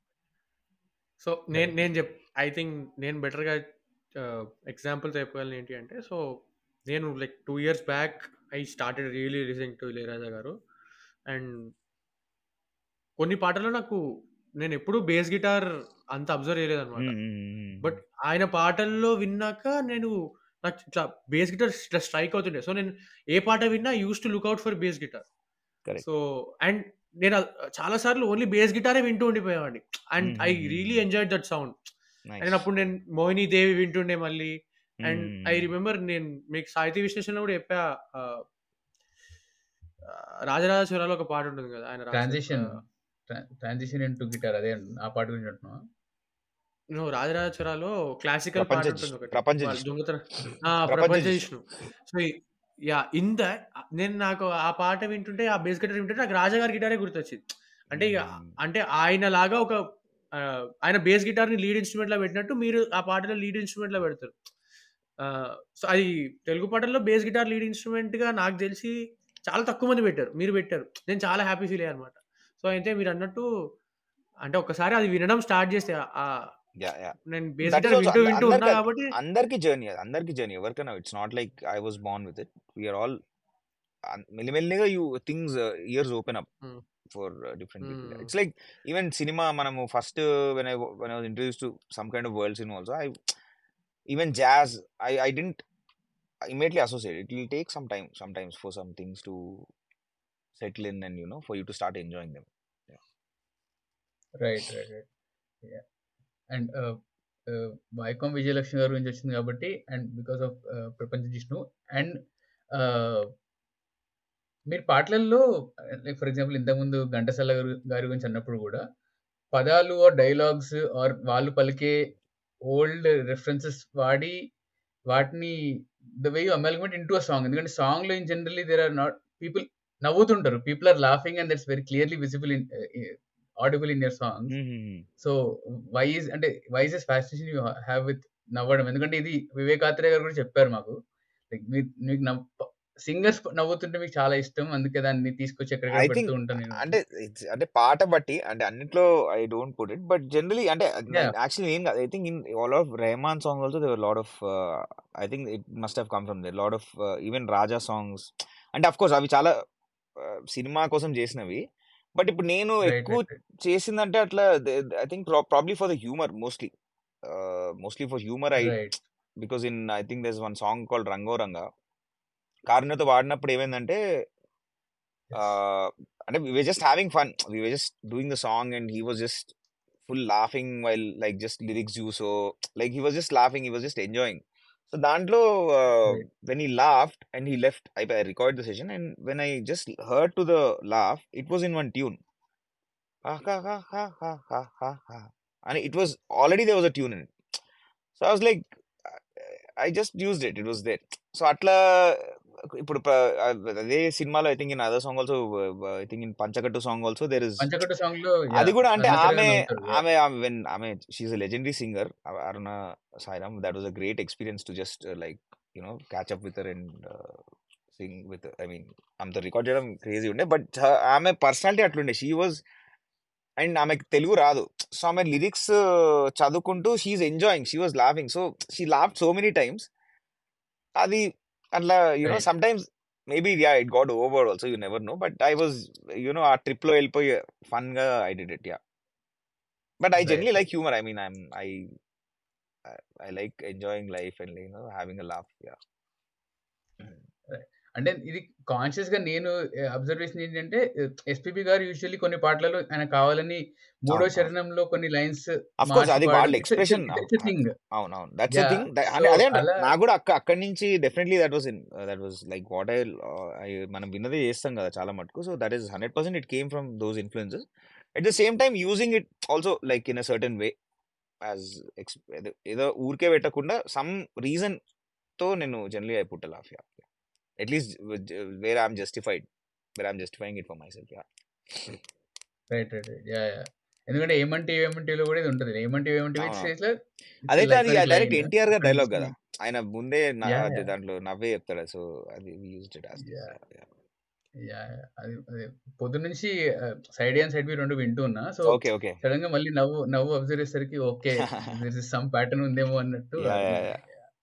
so నేను
right
నేను చెప్ I think నేను బెటర్గా ఎగ్జాంపుల్ చెప్పగలను ఏంటి అంటే సో నేను like two years back I started really listening to Ilaiyaraaja garu and కొన్ని పాటల్లో నాకు నేను ఎప్పుడూ బేస్ గిటార్ అంత అబ్జర్వ్ చేయలేదు అనమాట బట్ ఆయన పాటల్లో విన్నాక నేను నాకు ఇట్లా బేస్ గిటార్ ఇట్లా స్ట్రైక్ అవుతుండే సో నేను ఏ పాట విన్నా used to look out for bass guitar
correct
so and నేను చాలా సార్లు ఓన్లీ బేస్ గిటారే వింటూ ఉండిపోయేవాడిని and I really enjoy that sound and
nice
అప్పుడు నేను మోహిని దేవి వింటుండే మళ్ళీ అండ్ ఐ రిమెంబర్ నేను మీకు సాహిత్య విశ్లేషణలో కూడా చెప్పా ఆ, ఆ, రాజరాజ స్వరాలు ఒక పాట ఉంటుంది కదా ఆయన రాసిన
ట్రాన్సిషన్ ట్రాన్సిషన్ ఇంటూ గిటార్ అదే అంటున్నా. ఆ పాట గురించి అంటున్నా
నువ్వు రాజరాజ స్వరాలో క్లాసికల్ పాట
ప్రపంచ
ఉంటుంది
జిష్ణు
ఒకటి
ప్రపంచ
వాళ్ళ
జిష్ణు
దొంగతనం ఆ,
ప్రపంచ
ప్రపంచ
జిష్ణు
విష్ణు సో యా ఇంత నేను నాకు ఆ పాట వింటుంటే ఆ బేస్ గిటార్ వింటుంటే నాకు రాజాగారి గిటారే గుర్తొచ్చింది అంటే ఇక అంటే ఆయన లాగా ఒక ఆ, ఆయన బేస్ గిటార్ ని లీడ్ ఇన్స్ట్రుమెంట్ లా పెట్టినట్టు మీరు ఆ పాటలో లీడ్ ఇన్స్ట్రుమెంట్ లా పెడతారు సో అది తెలుగు పాటల్లో బేస్ గిటార్ లీడ్ ఇన్స్ట్రుమెంట్ గా నాకు తెలిసి చాలా తక్కువ మంది పెట్టారు మీరు పెట్టారు నేను చాలా హ్యాపీ ఫీల్ అయ్యాను అనమాట సో అయితే మీరు అన్నట్టు అంటే ఒకసారి అది వినడం స్టార్ట్ చేస్తే ఆ
యా యా
నేను bass
that is
guitar
also
వింటూ వింటూ ఉన్నా
అందరికి
కాబట్టి
అందరికి జర్నీ అది అందరికి జర్నీ ఎవరికైనా it's not like I was born with it we're all మెల్లిమెల్లిగా you things years open up
um,
for different people
Hmm.
It's like even cinema మనము first when I when I was introduce to some kind of world cinema also I even jazz I I didn't immediately associate it will take some time sometimes for some things to settle in and you know for you to start enjoying them
right right right and Vaikom Vijayalakshmi గారి గురించి వచ్చింది కాబట్టి and because of ప్రపంచ Jishnu and మీరు పాటలలో like for example ఇంతకుముందు ఘంటసాల గారు గారి గురించి అన్నప్పుడు కూడా పదాలు ఆర్ డైలాగ్స్ ఆర్ వాళ్ళు పలికే ఓల్డ్ రెఫరెన్సెస్ వాడి వాటిని the way you amalgamate into a song ఎందుకంటే సాంగ్ లో in generally there are not people నవ్వుతుంటారు people are laughing and that's very clearly visible in audible in your songs so why is అంటే why is fascination you have with నవ్వడం ఎందుకంటే ఇది వివేకాత్రేయ గారు కూడా చెప్పారు మాకు లైక్ మీకు నవ్వు సింగర్స్ నవ్వుతుంటే మీకు చాలా ఇష్టం అందుకే దాన్ని తీసుకొచ్చి
I
ఎక్కడ
think
పెడుతూ ఉంటాను నేను
అంటే it's- అంటే పాట బట్టి అంటే అన్నిట్లో I don't put it but generally అంటే
Yeah.
యాక్చువల్లీ ఏం కాదు I think in all of Rahman song also there lot of I think it must have come from there lot of even Raja songs అంటే of course అవి చాలా cinema కోసం చేసినవి but ఇప్పుడు నేను
రైట్
ఎక్కువ
రైట్ రైట్
చేసిందంటే అట్లా I think probably for the humour mostly mostly for humour I
write
because in I think this one song called Rango Ranga కారుణ్యతో వాడినప్పుడు ఏమైందంటే uh, and we were just having fun. We were just doing the song, and he was just full laughing while like just lyrics do so. Like he was just laughing. He was just enjoying. So Dandlo, uh,
right
when he laughed and he left, I, I recorded the session, and when I just heard to the laugh, it was in one tune. Ha ha ha ha ha ha ha ha. And it was already there was a tune in it. So I was like, I just used it. It was there. So అట్లా ఇప్పుడు ప- అదే సినిమాలో I think in other song also I think in Panchakattu song also there is
Panchakattu song లో yeah
అది కూడా అంటే
అన్నట్టుగా
ఆమె
నవ్వుతారు యా
ఆమె ఆమె వెన్ ఆమె she a legendary singer Aruna Sairam that was a great experience to just like you know catch up with and sing with I mean అంత రికార్డ్ చేయడం క్రేజీ ఉండే బట్ ఆమె పర్సనాలిటీ అట్లుండే షీ వాజ్ అండ్ ఆమెకు తెలుగు రాదు సో ఆమె లిరిక్స్ చదువుకుంటూ she enjoying she was laughing so she laugh so many times అది అట్లా you know
right
sometimes maybe yeah it got over also you never no but I was you know ఆ trip లో వెళ్ళిపోయి fun గా I did it yeah but I
write
generally like
write
humour I mean I'm I I like enjoying life and you know having a laugh yeah
right. అంటే ఇది conscious గా నేను observation ఏంటంటే SPB గారు usually కొన్ని పాటలలో ఆయన కావాలని మూడో
అవును అవును
చరణంలో కొన్ని లైన్స్
అఫ్ కోర్స్
మార్చి
అది
పాడడం
వాళ్ళ
ఇట్స్
ఎక్స్ప్రెషన్
ఇట్స్ థింగ్
అవును అవును that's a
yeah
thing
so
అంటే అదే అంట
అలా
నాకు కూడా అక్క అక్కడి నుంచి definitely that was in that was like what I మనం విన్నదే చేస్తాం కదా చాలా మటుకు so that is hundred percent it came from those influences at the same time using it also like in a certain way as ఏదో ఊరికే పెట్టకుండా some reason తో నేను generally I put laugh yeah at least where I'm justified where I'm justifying it for myself yeah
right right right yeah yeah ఎందుకంటే ఏమంటే ఏమంటిలో కూడా ఇది ఉంటుంది ఏమంటే ఏమంటివి ఇట్స్
అవును
ఇట్స్ ఇట్స్
అదైతే అది
లైక్
డైరెక్ట్
లైన్
ఎన్టీఆర్ గారి డైలాగ్
కంటిన్యూస్లీ
కదా ఆయన ముందే నా-
యా
అది
యా
దాంట్లో నవ్వే చెప్తాడు సో అది used it as
yeah yeah yeah. అది అదే పొద్దున్న నుంచి సైడ్ ఏ సైడ్ బి రెండు వింటూ ఉన్నా సో
ఓకే ఓకే
సడన్ గా మళ్ళీ నవ్వు నవ్వు అబ్జర్వ్ చేసేసరికి okay this is some pattern ఉందేమో అన్నట్టు
యా
అది
yeah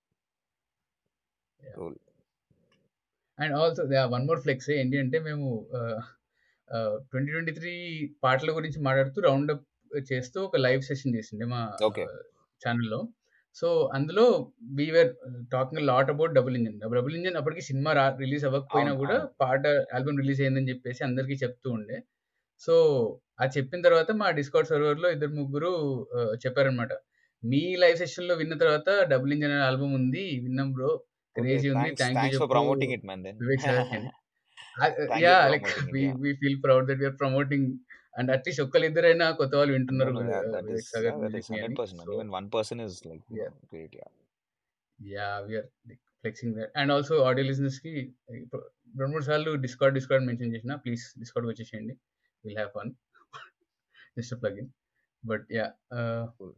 yeah cool
and also one more flex ఏంటి అంటే మేము ట్వంటీ ట్వంటీ త్రీ పాటల గురించి మాట్లాడుతూ రౌండ్ అప్ చేస్తూ ఒక లైవ్ సెషన్ చేసిండే మా
ఓకే
ఛానల్లో సో అందులో we're talking lot about double engine double engine అప్పటికి సినిమా రా రిలీజ్ అవ్వకపోయినా
అవును
కూడా
అవును
పాట ఆల్బమ్ రిలీజ్ అయిందని చెప్పేసి అందరికీ చెప్తూ ఉండే సో అది చెప్పిన తర్వాత మా డిస్కౌట్ సర్వర్లో ఇద్దరు ముగ్గురు ఆ, చెప్పారనమాట మీ లైవ్ సెషన్లో విన్న తర్వాత డబుల్ ఇంజన్ అనే ఆల్బమ్ ఉంది విన్నాం బ్రో
ఓకే
క్రేజీ ఉంది
thanks
thank you
thanks for
చెప్పు
promoting it man then
Vivek Sagar అని
thank you
yeah
for
like
promoting
we
it yeah
we feel proud that we're promoting and at least ఒక్కరిద్దరైనా కొత్త వాళ్ళు
No,
వింటున్నారు
no, yeah, that
Vivek
is,
Sagar
yeah, that is
music ని అని
100%, man.
So
Even one person is like, you
yeah
know, great, yeah.
Yeah we are flexing that and also audio listeners కి ఇప్పుడు రెండు మూడు సార్లు డిస్కౌంట్ డిస్కౌంట్ మెన్షన్ చేసిన please discount వచ్చేసేయండి will have fun just plug in but yeah
Cool.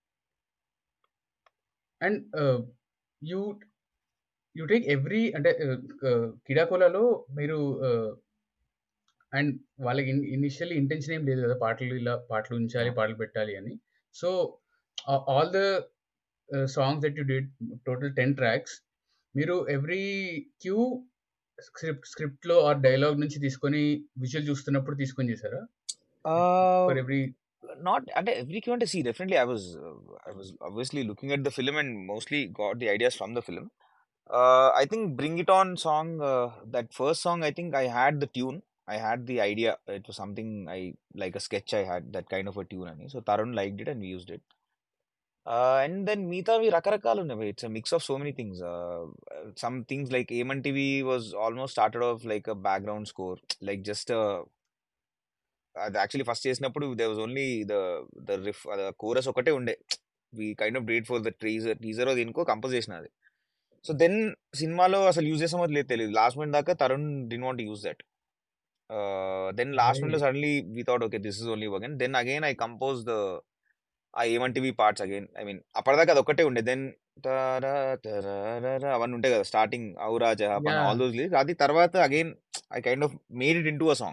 And you you take every అంటే కిడాకోలాలో మీరు అండ్ వాళ్ళకి ఇనిషియల్లీ ఇంటెన్షన్ ఏం లేదు కదా పాటలు ఇలా పాటలు ఉంచాలి
అవును
పాటలు పెట్టాలి అని so all the songs that you did total ten tracks మీరు ఎవ్రీ క్యూ స్క్రిప్ట్ స్క్రిప్ట్‌లో ఆర్ డైలాగ్ నుంచి తీసుకొని విజువల్ చూస్తున్నప్పుడు తీసుకొని చేసారా? ఫర్ ఎవ్రీ
not అంటే every Q&A see definitely I was uh, I was obviously looking at the film and mostly got the ideas from the film. Uh, I think Bring It On song uh, that first song I think I had the tune I had the idea it was something I like a sketch I had that kind of a tune అని so Tarun liked it and we used it. Uh, and then మిగతావి రకరకాలు ఉన్నాయి it's a mix of so many things uh, some things like Aman TV was almost started off like a background score like just a అది actually first చేసినప్పుడు they was only the the riff chorus ఒకటే ఉండే we kind of date for the teaser teaser దీనికో compose చేసిన అది so then సినిమాలో అసలు use చేసామో లేదు తెలియదు లాస్ట్ మినిట్ దాకా Tarun didn't want use that then last minute లో suddenly we thought okay this is only again then again I compose the ఆ ఏమంటివి పార్ట్స్ అగైన్ ఐ మీన్ అప్పటిదాకా అది ఒకటే ఉండే దెన్ అవన్నీ ఉంటాయి కదా స్టార్టింగ్ ఔరా జహాపన్
Yeah.
ఆల్ దోస్ లిరిక్స్ అది తర్వాత again I kind of made it into a song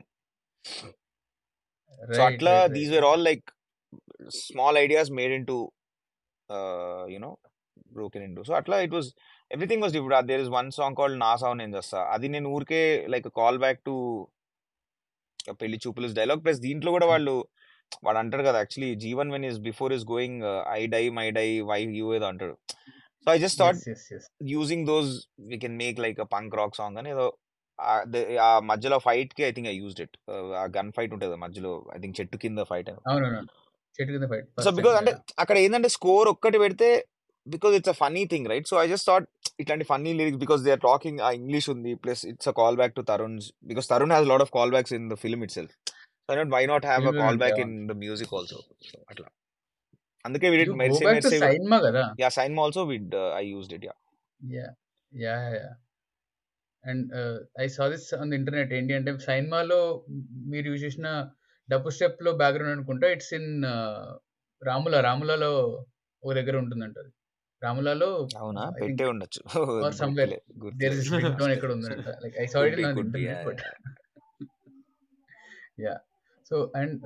so
right
అట్లా
right
these
right
where all like small ideas made into you know broken into so అట్లా it was everything was different there is one song called నా సాంగ్ నేను చేస్తా అది నేను ఊరికే like call back to పెళ్లి చూపులు డైలాగ్ ప్లస్ దీంట్లో కూడా వాళ్ళు వాడు అంటాడు కదా actually Jeevan when is before is going I die my die why you ఏదో అంటాడు so I just thought
yes yes yes
using those we can make like a punk rock song అని ఏదో ఆ ద- ఆ మధ్యలో ఫైట్ కి I think I used it ఆ గన్ ఫైట్ ఉంటుంది కదా మధ్యలో ఐ థింక్ చెట్టు కింద ఫైట్
అవునవును చెట్టు కింద fight
so
first time
because అంటే అక్కడ ఏంటంటే స్కోర్ ఒక్కటి పెడితే because it's a funny thing right so I just thought ఇట్లాంటి funny lyrics because they are talking ఆ ఇంగ్లీష్ ఉంది plus it's a call back to Tarun because Tarun has lot of call backs in the film itself so I not why not have a
film
call back
ఉంటాయి
in the music also అట్లా అందుకే we
you
did
go
mercy
back to
mercy
Sainma కదా
yeah సైన్ also with I used it yeah
yeah yeah yeah and I saw this on the internet ఏంటి అంటే సైన్మాలో మీరు use చేసిన డబ్బు స్టెప్ లో బ్యాక్గ్రౌండ్ అనుకుంటా ఇట్స్ ఇన్ రాముల రాములలో ఒక దగ్గర ఉంటుందంట అది రాములలో
అవునా
ఐ
పెట్టే
థింక్
ఉండొచ్చు
ఆర్ సమ్వేర్
గుర్తులే
దేర్ ఇస్ రింగ్ టోన్
గుర్తులే
ఎక్కడ ఉందంట like I saw
could
it
be
in on
could be
internet
yeah,
but
yeah.
Yeah so and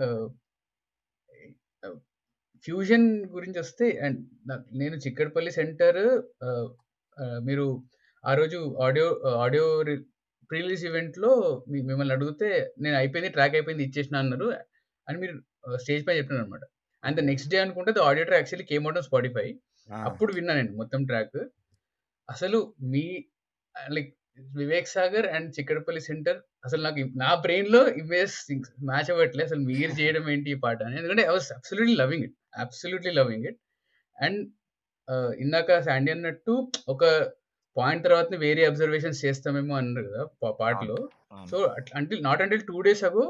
fusion గురించి వస్తే అండ్ నేను చిక్కడపల్లి సెంటర్ మీరు ఆ రోజు ఆడియో ఆడియో ప్రీ రిలీజ్ ఈవెంట్లో మిమ్మల్ని అడిగితే నేను అయిపోయింది ట్రాక్ అయిపోయింది ఇచ్చేసిన అన్నారు అని మీరు స్టేజ్ పై చెప్పినారు అనమాట అండ్ ద నెక్స్ట్ డే అనుకుంటే the audio track actually came out on Spotify
Ah,
అప్పుడు విన్నా నేను మొత్తం ట్రాక్ అసలు మీ like Vivek Sagar and Chikkadpally centre అసలు నాకు ఇ- నా బ్రెయిన్ లో ఇమేజ్ మ్యాచ్ అవ్వట్లే అసలు మీరు చేయడం ఏంటి ఈ పాట అని ఎందుకంటే I was absolutely loving it absolutely loving it and ఇందాక శాండీ అన్నట్టు ఒక పాయింట్ తర్వాత వేరే అబ్జర్వేషన్స్ చేస్తామేమో అన్నారు కదా పా- పాటలో
అవును
so until not until two days ago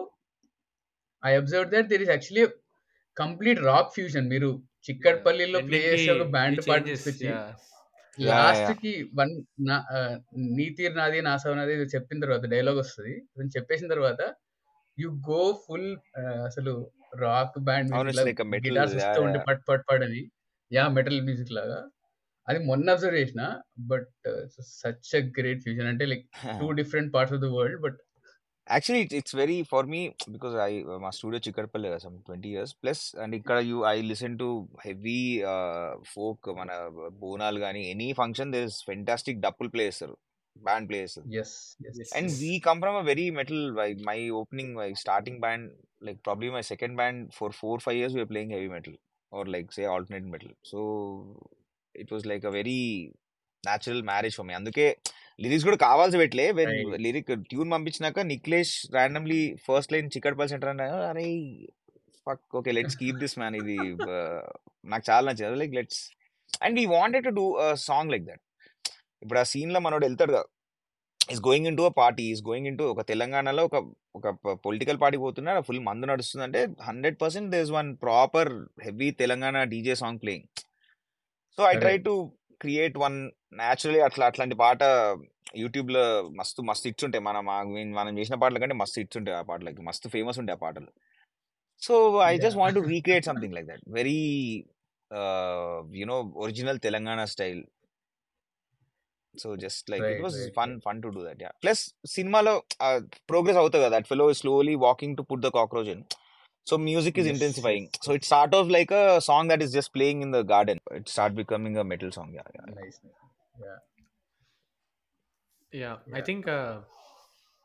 I observe that there is actually complete rock fusion మీరు చిక్కడపల్లిలో ప్లే
ఎండింగ్ కి
చేసే ఒక
ఈ
బ్యాండ్ పాట
చేంజెస్
తీసుకొచ్చి
యా
Yeah,
లాస్ట్
yeah.
కి వన్ నా ఆ, నీ తీరు నాది నా సవ నాది ఇది చెప్పిన తర్వాత డైలాగ్ వస్తుంది కొంచెం చెప్పేసిన తర్వాత యు గో ఫుల్ అసలు రాక్ బ్యాండ్
అవును
మ్యూజిక్
ఇట్స్
లాగా
లైక్ మెటల్
గిటార్స్
యా
వస్తూ ఉంటే పట్ పట్ పట్ అని యా మెటల్ మ్యూజిక్ లాగా అది మొన్న అబ్జర్వ్ చేసిన but such a great fusion అంటే like two different parts of the world but
actually it's it's very for me because I మా స్టూడియో చిక్కడపల్లి కదా some twenty years plus and ఇక్కడ you I listen to heavy folk మన బోనాలు కానీ any function this fantastic డప్పులు play చేస్తారు band play చేస్తారు
yes yes
yes
and
yes
we come from a very metal my opening my starting band like probably my second band for four five years we're playing heavy metal or like say alternate metal so it was like a very natural marriage for me అందుకే lyrics కూడా కావాల్సి పెట్టలే when
Right.
Lyric tune పంపించినాక Niklesh randomly first line Chikkadpally centre అంటే అరే fuck okay let's keep this man ఇది uh, నాకు చాలా నచ్చింది like let's and we wanted to do song like that ఇప్పుడు ఆ సీన్ లో మనోడు వెళ్తాడు కదా is going into a party is going into ఒక తెలంగాణలో ఒక ఒక పొలిటికల్ పార్టీ పోతున్నాడు ఫుల్ మందు నడుస్తుంది అంటే hundred percent there's one proper heavy Telangana DJ song playing so I try
Correct.
To create one naturally అట్లా అట్లాంటి పాట యూట్యూబ్ లో మస్తు మస్తు ఇట్స్ ఉంటాయి మనం ఆ- మీన్ మనం చేసిన పాటల కంటే మస్తు ఇట్స్ ఉంటాయి ఆ పాటలకి మస్తు ఫేమస్ ఉంటాయి ఆ పాటలు so I just
Yeah.
Want to recreate something like that very you know original Telangana style so just like it
Right,
was
right,
fun
right.
Fun to do that yeah plus సినిమాలో progress అవుతుంది కదా that fellow slowly walking to put the cockroach in so music is
Yes,
intensifying
yes.
So it start off like a song that is just playing in the garden it start becoming a metal song yeah
Nice. nice. Yeah.
Yeah, I
Yeah.
think uh,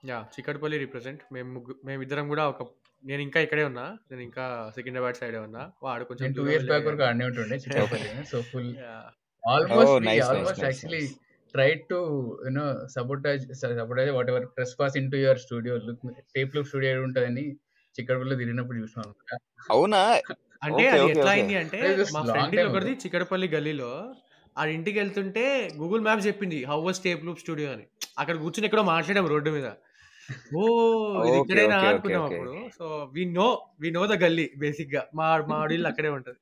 yeah Chikkadpally represent మేము ముగ్గు మేమిద్దరం కూడా ఒక నేను ఇంకా ఇక్కడే ఉన్నా నేను ఇంకా సికింద్రాబాద్ సైడే ఉన్నా వాడు కొంచెం
నేను టూ
దూరం
ఇయర్స్ బ్యాక్
వెళ్ళాడు
వరకు ఆడనే ఉంటుండే Chikkadpally so full
Yeah.
Almost
Oh,
we
nice, nice,
almost
nice,
actually
nice.
Try to you know sabotage sabotage whatever trespass into your studio look tape look studio ఉంటుందని చిక్కడపల్లిలో తిరిగినప్పుడు చూసాం అనమాట
అవునా
అంటే
Okay,
అది
okay,
ఎట్లా
okay.
అయింది అంటే
It was
మా
long
ఫ్రెండ్
time
ఒకరిది
ago.
చిక్కడపల్లి గల్లీలో ఆ ఇంటికి వెళ్తుంటే గూగుల్ మ్యాప్స్ చెప్పింది how was tape loop studio అని అక్కడ కూర్చుని ఎక్కడో మాట్లాడాం రోడ్డు మీద ఓ ఇది
Okay,
ఇక్కడేనా
okay, okay,
అనుకున్నాం
okay.
అప్పుడు so we know we know the గల్లీ బేసిక్ గా మా మా ఇల్లు అక్కడే ఉంటది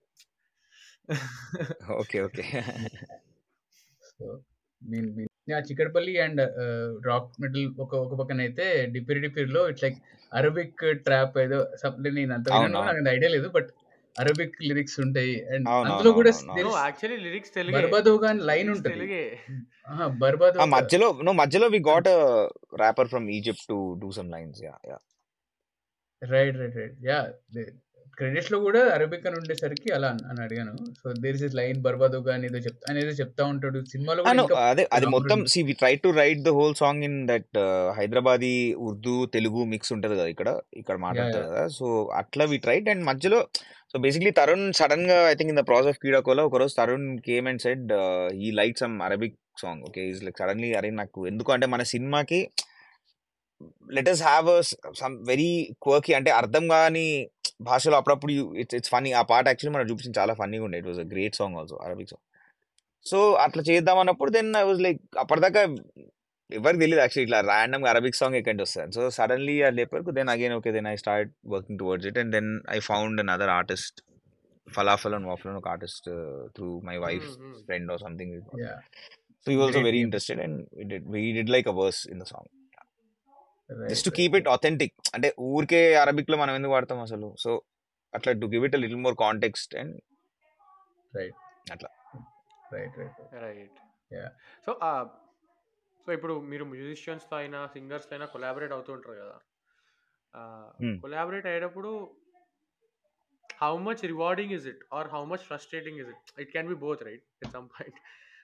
okay okay
so mean mean yeah Chikkadpally and rock metal ఒక ఒక పక్కన అయితే డిపిరి డిపిరిలో ఇట్స్ లైక్ అరబిక్ ట్రాప్ ఏదో something నేను అంత
అవును,
విన్నాను నాకు ఐడియా లేదు బట్ అరబిక్ లిరిక్స్ ఉంటాయి అండ్
అవును,
అందులో
అవును,
కూడా
అవును,
there
no
is
actually lyrics తెలుగే
బర్బాదోగా అని లైన్
Lyrics
ఉంటుంది
తెలుగే
ఆహా, బర్బాదోగా
ఆ మధ్యలో నో మధ్యలో we got a rapper from Egypt to do some lines yeah yeah
right right right yeah credits లో కూడా అరబిక్ అని ఉండేసరికి అలా అన్- అని అడిగాను సో దేర్ ఇస్ లైన్ బర్బాదోగా అని ఏదో చెప్తా అని ఏదో చెప్తా ఉంటాడు సినిమాలో కూడా
నో
ఇంకా
అదే అది
long
మొత్తం
run.
See we try to write the whole song in that Hyderabadi Urdu Telugu mix ఉంటది కదా ఇక్కడ ఇక్కడ మాట్లాడతారు కదా సో అట్లా వి ట్రైట్ అండ్ మధ్యలో సో బేసిక్లీ తరుణ్ సడన్ గా I think in the process of కీడాకోలో ఒకరోజు తరుణ్ కేమ్ అండ్ సెడ్ ఈ like some Arabic song okay is like suddenly అరే నాకు ఎందుకు అంటే మన సినిమాకి let us have some very quirky అంటే అర్థం కాని భాషలో అప్పుడప్పుడు ఇట్స్ ఇట్స్ ఫనీ ఆ పాట యాక్చువల్లీ మనం చూపించింది చాలా ఫన్నీగా ఉండే it was a great song also Arabic song so అట్లా చేద్దాం అన్నప్పుడు దెన్ ఐ వాజ్ లైక్ అప్పటిదాకా ఎవరికి తెలియదు యాక్చువల్లీ ఇట్లా ర్యాండమ్ అరబిక్ సాంగ్ ఎక్కడి నుంచి వస్తుంది సో సడన్లీ ఆ లేపర్కు then again okay then I start working towards it and then I found another artist falafel and waffle ఒక artist through my wife
Mhm.
Friend or something
Yeah,
so ఈ also
Great
very
name.
Interested and we did we did like a verse in the song
right,
just to
right,
keep it
right.
Authentic అంటే ఊరికే Arabic లో మనం ఎందుకు వాడతాం అసలు so అట్లా to give it a little more context and
Right.
అట్లా
Right, right, right.
Right
Yeah.
So so ఇప్పుడు మీరు మ్యూజిషియన్స్ తో అయినా సింగర్స్ తో అయినా కొలాబరేట్ అవుతూ ఉంటారు కదా
Hmm.
కొలాబరేట్ అయ్యేటప్పుడు how much rewarding is it or how much frustrating is it it can be both right at some point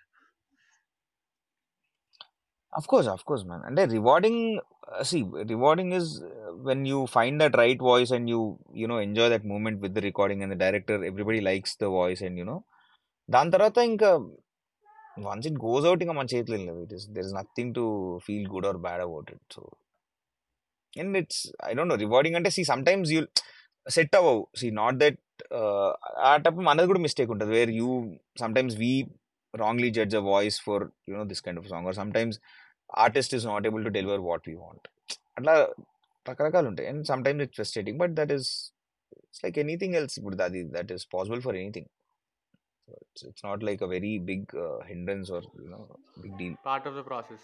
Of course, of course, man. And the rewarding, uh, see, rewarding is uh, when you find that right voice and you, you know, enjoy that moment with the recording and the director, everybody likes the voice and, you know, దాని తర్వాత ఇంకా once it goes out ఇంకా మన చేతిలో ఏం లేదు it is there is nothing to feel good or bad about it so and it's I don't know rewarding అంటే see sometimes you set అవ్వవు సీ నాట్ దట్ ఆటప్పుడు మనది కూడా మిస్టేక్ ఉంటుంది where you sometimes we wrongly judge a voice for you know this kind of song or sometimes artist is not able to deliver what we want అట్లా రకరకాలు ఉంటాయి and sometimes it's frustrating but that is it's like anything else ఇప్పుడు అది that is possible for anything it's it's not like a very big hindrance or you know big deal
part of the process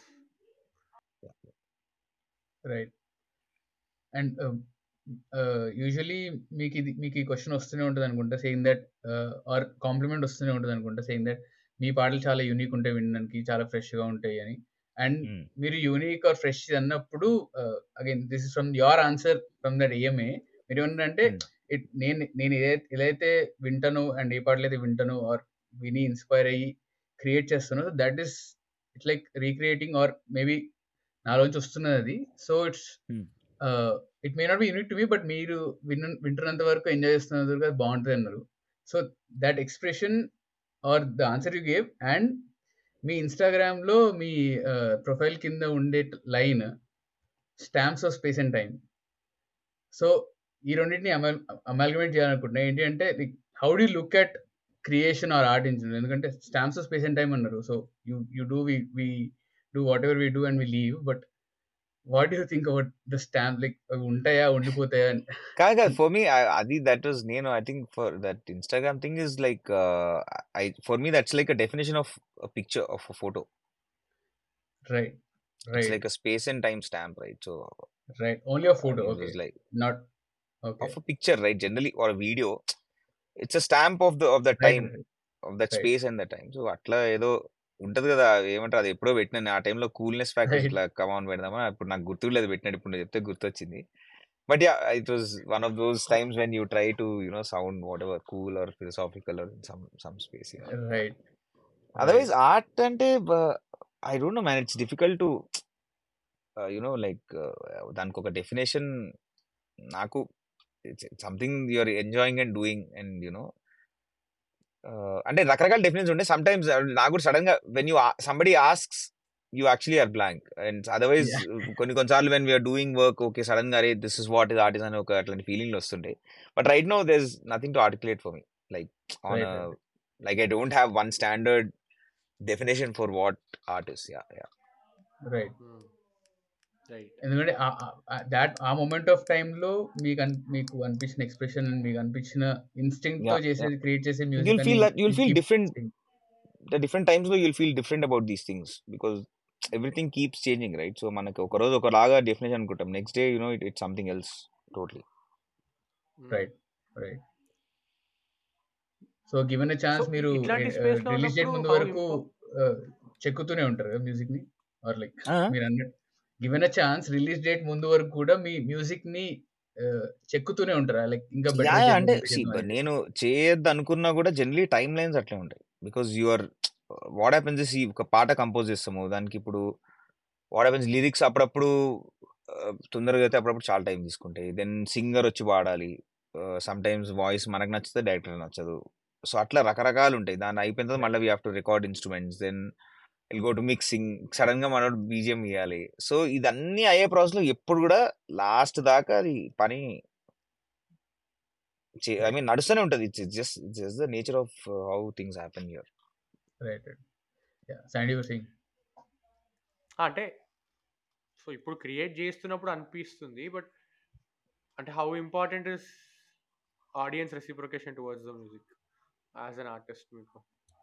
right and usually మీకు ఇది మీకు ఈ question వస్తూనే ఉంటుంది అనుకుంటా saying that are complement వస్తూనే ఉంటుంది అనుకుంటా సేయింగ్ దట్ మీ పాటలు చాలా యూనిక్ ఉంటాయి వినడానికి చాలా ఫ్రెష్గా ఉంటాయి అని అండ్ మీరు యూనిక్ ఆర్ ఫ్రెష్ అన్నప్పుడు again this is from your answer from that AMA మీరు ఏమంటారంటే ఇట్ నేను నేను ఏదైతే ఏదైతే వింటాను అండ్ ఏ పాటలు అయితే వింటాను ఆర్ విని ఇన్స్పైర్ అయ్యి క్రియేట్ చేస్తానో that is it's like recreating or maybe నాలోంచి వస్తున్నది అది so it's
Hmm.
It may not be unique to me but మీరు విన్న వింటున్నంత వరకు ఎంజాయ్ చేస్తున్నంత వరకు అది బాగుంటుంది అన్నారు so that expression or the answer you gave and మీ ఇన్స్టాగ్రామ్లో మీ ప్రొఫైల్ కింద ఉండే line stamps of space and time so ఈ రెండింటిని అమల్ అమాల్గమేట్ చేయాలనుకుంటున్నా ఏంటి అంటే how do look at creation or art in ఎందుకంటే stamps of space and time అన్నారు so you you do we we do whatever we do and we leave but what you think about the stamp like అవి ఉంటాయా ఉండిపోతాయా అని
కాదు కాదు for me అది that was నేను I think for that Instagram thing is like I for me that's like a definition of picture of a photo
right
it's
right
like a space and time stamp right so
right only a photo okay
like
not okay
of a picture, right? Generally, or a video, it's a stamp of the of the
right
time, of that
Right.
space and the time. So అట్లా ఏదో ఉంటది కదా ఏమంటారు అది ఎప్పుడో పెట్టిన ఆ టైంలో కూల్నెస్ ఫ్యాక్టర్
Right.
ఇట్లా కమాన్ పెడదామా ఇప్పుడు నాకు గుర్తులేదు పెట్టినట్టు ఇప్పుడు నువ్వు చెప్తే గుర్తొచ్చింది but yeah it was one of those times when you try to you know sound whatever cool or philosophical or some some space you know like దానికి ఒక డెఫినేషన్ నాకు something you're enjoying and doing and you know అంటే రకరకాల definitions ఉంటాయి some times నాకు కూడా sudden గా when you somebody asks you actually or blank and otherwise కొన్ని కొన్నిసార్లు when we're doing work okay sudden గా అరే this is what is art is అని ఒక అట్లాంటి ఫీలింగ్లు వస్తుంటాయి but right no there is nothing to articulate for me like on
Right, right.
Like I don't have one standard definition for what art is yeah yeah
right
right
ఎందుకంటే that ఆ moment of లో మీకు అన్- మీకు అనిపించిన expression మీకు అనిపించిన instinct తో
Yeah,
చేసేది క్రియేట్ చేసే
you'll
music
feel that you'll feel different the different times లో you'll feel different about these things because everything keeps changing right so మనకి ఒక రోజు ఒకలాగా డెఫినేషన్ అనుకుంటాం next day you know it it's something else totally
right right so given a chance
So,
మీరు
ఇట్లాంటి space లో
release date
ఉన్నప్పుడు
ముందు
how
వరకు uh, చెక్కుతూనే ఉంటారు కదా మ్యూజిక్ ని ఆర్ లైక్ మీరు అన్నట్టు given a chance release date ముందు వరకు కూడా మీ మ్యూజిక్ ని uh, చెక్కుతూనే ఉంటారా లైక్ ఇంకా
యా
బెటర్
యా అంటే see, నేను చేయొద్దు అనుకున్నా కూడా జనరలీ టైం లైన్స్ అట్లే ఉంటాయి because your what happens is ఈ ఒక పాట కంపోజ్ చేస్తాము దానికి ఇప్పుడు వాట్ హ్యాపెన్స్ లిరిక్స్ అప్పుడప్పుడు ఆ, తొందరగా అయితే అప్పుడప్పుడు చాలా టైం తీసుకుంటాయి దెన్ సింగర్ వచ్చి పాడాలి సమ్ టైమ్స్ వాయిస్ మనకు నచ్చితే డైరెక్టర్ నచ్చదు సో అట్లా రకరకాలు ఉంటాయి దాన్ని అయిపోయిన తర్వాత మళ్ళీ we have to record instruments then will go to mixing sudden గా మనోడు బీజిఎం ఇవ్వాలి సో ఇదన్నీ అయ్యే ప్రాసెస్ లో ఎప్పుడు కూడా లాస్ట్ దాకా అది పని ఐ మీన్ నడుస్తూనే ఉంటుంది it's just just the nature of how things happen here
right Sandy were saying
అంటే సో ఇప్పుడు క్రియేట్ చేస్తున్నప్పుడు అనిపిస్తుంది బట్ అంటే how important is audience reciprocation towards the music as an artist మీకు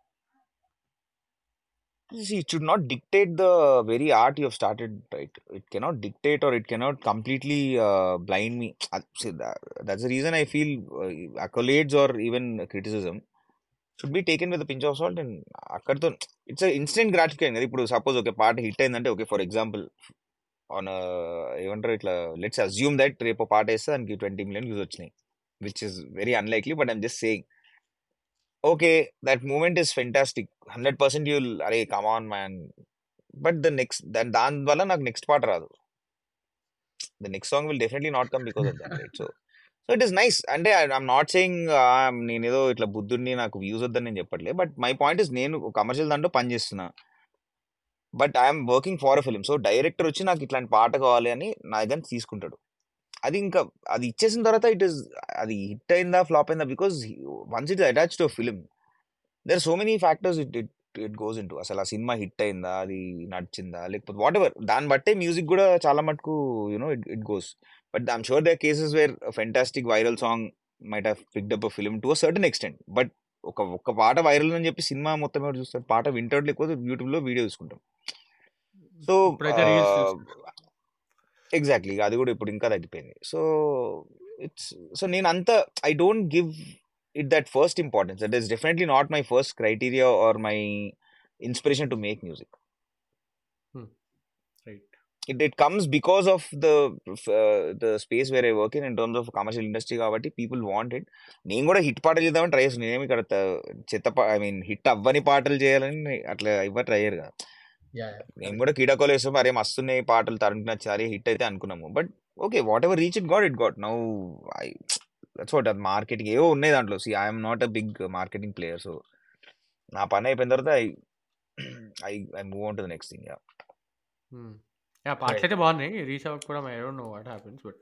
See, it should not dictate the very art you have started, right? It cannot dictate or it cannot completely uh, blind me. Uh, See, that, that's the reason I feel uh, accolades or even criticism should be taken with a pinch of salt and అక్కడితో it's instant gratification కదా ఇప్పుడు suppose ఒక పాట hit అయిందంటే okay for example on ఏమంటారు ఇట్లా let's assume that రేపు పాట వేస్తే దానికి ట్వంటీ మిలియన్ వ్యూస్ వచ్చినాయి which is very unlikely but I'm just saying okay that moment is fantastic hundred percent you'll అరే come on man but the next దాని దాని వల్ల నాకు నెక్స్ట్ పాట రాదు the next song will definitely not come because of that right so so it is nice అంటే I'm not saying నేను ఏదో ఇట్లా బుద్ధుడిని నాకు వ్యూస్ వద్దని నేను చెప్పట్లేదు బట్ మై పాయింట్ ఇస్ నేను కమర్షియల్ దాంట్లో పని చేస్తున్నా but I'm working for a film so director వచ్చి నాకు ఇట్లాంటి పాట కావాలి అని నా దగ్గర నుంచి తీసుకుంటాడు అది ఇంకా అది ఇచ్చేసిన తర్వాత ఇట్ ఇస్ అది హిట్ అయిందా ఫ్లాప్ అయిందా because once it attach to film there so many factors it it it goes in అసలు ఆ సినిమా హిట్ అయిందా అది నడిచిందా లేకపోతే వాట్ ఎవర్ దాన్ని బట్టే మ్యూజిక్ కూడా చాలా మటుకు you know it it goes but I'm sure they cases where fantastic viral song might have picked up a film to a certain extent but ఒక ఒక్క పాట వైరల్ అని చెప్పి సినిమా మొత్తం ఎవరు చూస్తారు పాట వింటాడు లేకపోతే యూట్యూబ్ లో వీడియో చూసుకుంటాం సో
ఇప్పుడైతే రీల్స్ చూస్తాం
ఎగ్జాక్ట్లీ అది కూడా ఇప్పుడు ఇంకా తగ్గిపోయింది సో ఇట్స్ సో నేను అంత I don't give it that first importance that is definitely not my first criteria or my inspiration to make music
right
it, it comes because of the uh, the space where I work in in terms of commercial industry కాబట్టి people want it నేను కూడా hit పాటలు చేద్దామని try చేస్తాను నేనేమి ఇక్కడ త- చెత్త ఐ మీన్ హిట్ అవ్వని పాటలు చేయాలని అట్లా ఇవ్వ ట్రై చేయరు కదా
యా
మేము కూడా కీడకోలు వేస్తాం అరే మస్తున్నాయి పాటలు తరుణ్ నచ్చారు హిట్ అయితే అనుకున్నాము but okay what reach it got it got now I that's what అది మార్కెటింగ్ ఏవో ఉన్నాయి దాంట్లో see I'm not a big marketing player so నా పని అయిపోయిన తర్వాత I I I move on to the next thing yeah
yeah పాటలు
Right.
అయితే బాగున్నాయి రీచ్ అవ్వకపోవడం I don't know what happens but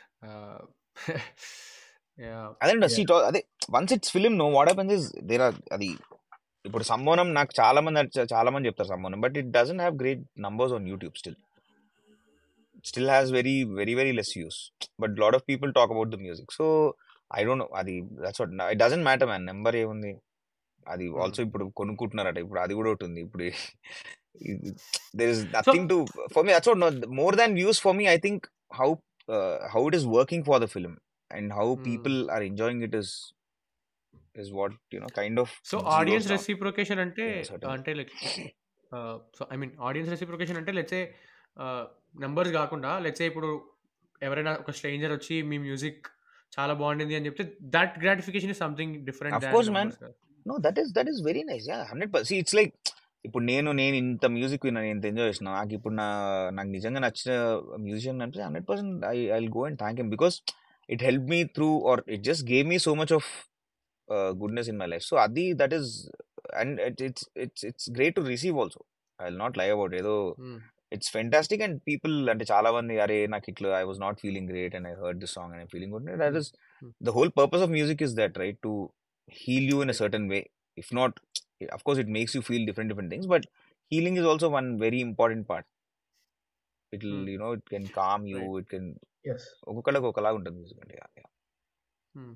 yeah
అదే
Yeah.
సీ అదే once it's film no what happens is there are అది ఇప్పుడు సమ్మోనం నాకు చాలా మంది నచ్చ- చాలా మంది చెప్తారు Sammohanam but it doesn't have great numbers on YouTube still still has very very very less views but lot of people talk about the music so I don't know అది that's what it doesn't matter man number ఏముంది అది also ఇప్పుడు కొనుక్కుంటున్నారట ఇప్పుడు అది కూడా ఒకటి ఉంది ఇప్పుడు there is nothing to for me that's what more than views for me I think how how it is working for the film and how
Hmm.
people are enjoying it is is what you know kind of
so
zeroes
audience
down.
Reciprocation అంటే
Yeah, certainly.
అంటే like so I mean audience reciprocation అంటే let's say numbers కాకుండా let's say ఇప్పుడు ఎవరైనా ఒక stranger వచ్చి మీ music చాలా బాగుండింది అని చెప్తే that gratification is something different
Of course, man. no that is that is very nice yeah 100% see it's like ఇప్పుడు నేను నేను ఇంత మ్యూజిక్ విన్నాను ఇంత ఎంజాయ్ చేసిన నాకు ఇప్పుడు నా నాకు నిజంగా నచ్చిన మ్యూజిషియన్ అంటే hundred percent I I go and thank him because it help me through or it just gave me so much of goodness in my life so అది that is and it's it's it's great to receive also I will not lie about ఏదో
Hmm.
It's fantastic and people అంటే చాలా మంది అరే నాకు ఇట్లా I was not feeling great and I heard this song and feeling good that is
Hmm.
the whole purpose of music is that right to heal you in a certain way if not of course it makes you feel different different things but healing is also one very important part it'll
Hmm.
you know it can calm you
Right.
it can
yes
ఒక్కొక్కళ్ళకి ఒకలాగా ఉంటుంది music అంటే yeah, yeah.
Hmm.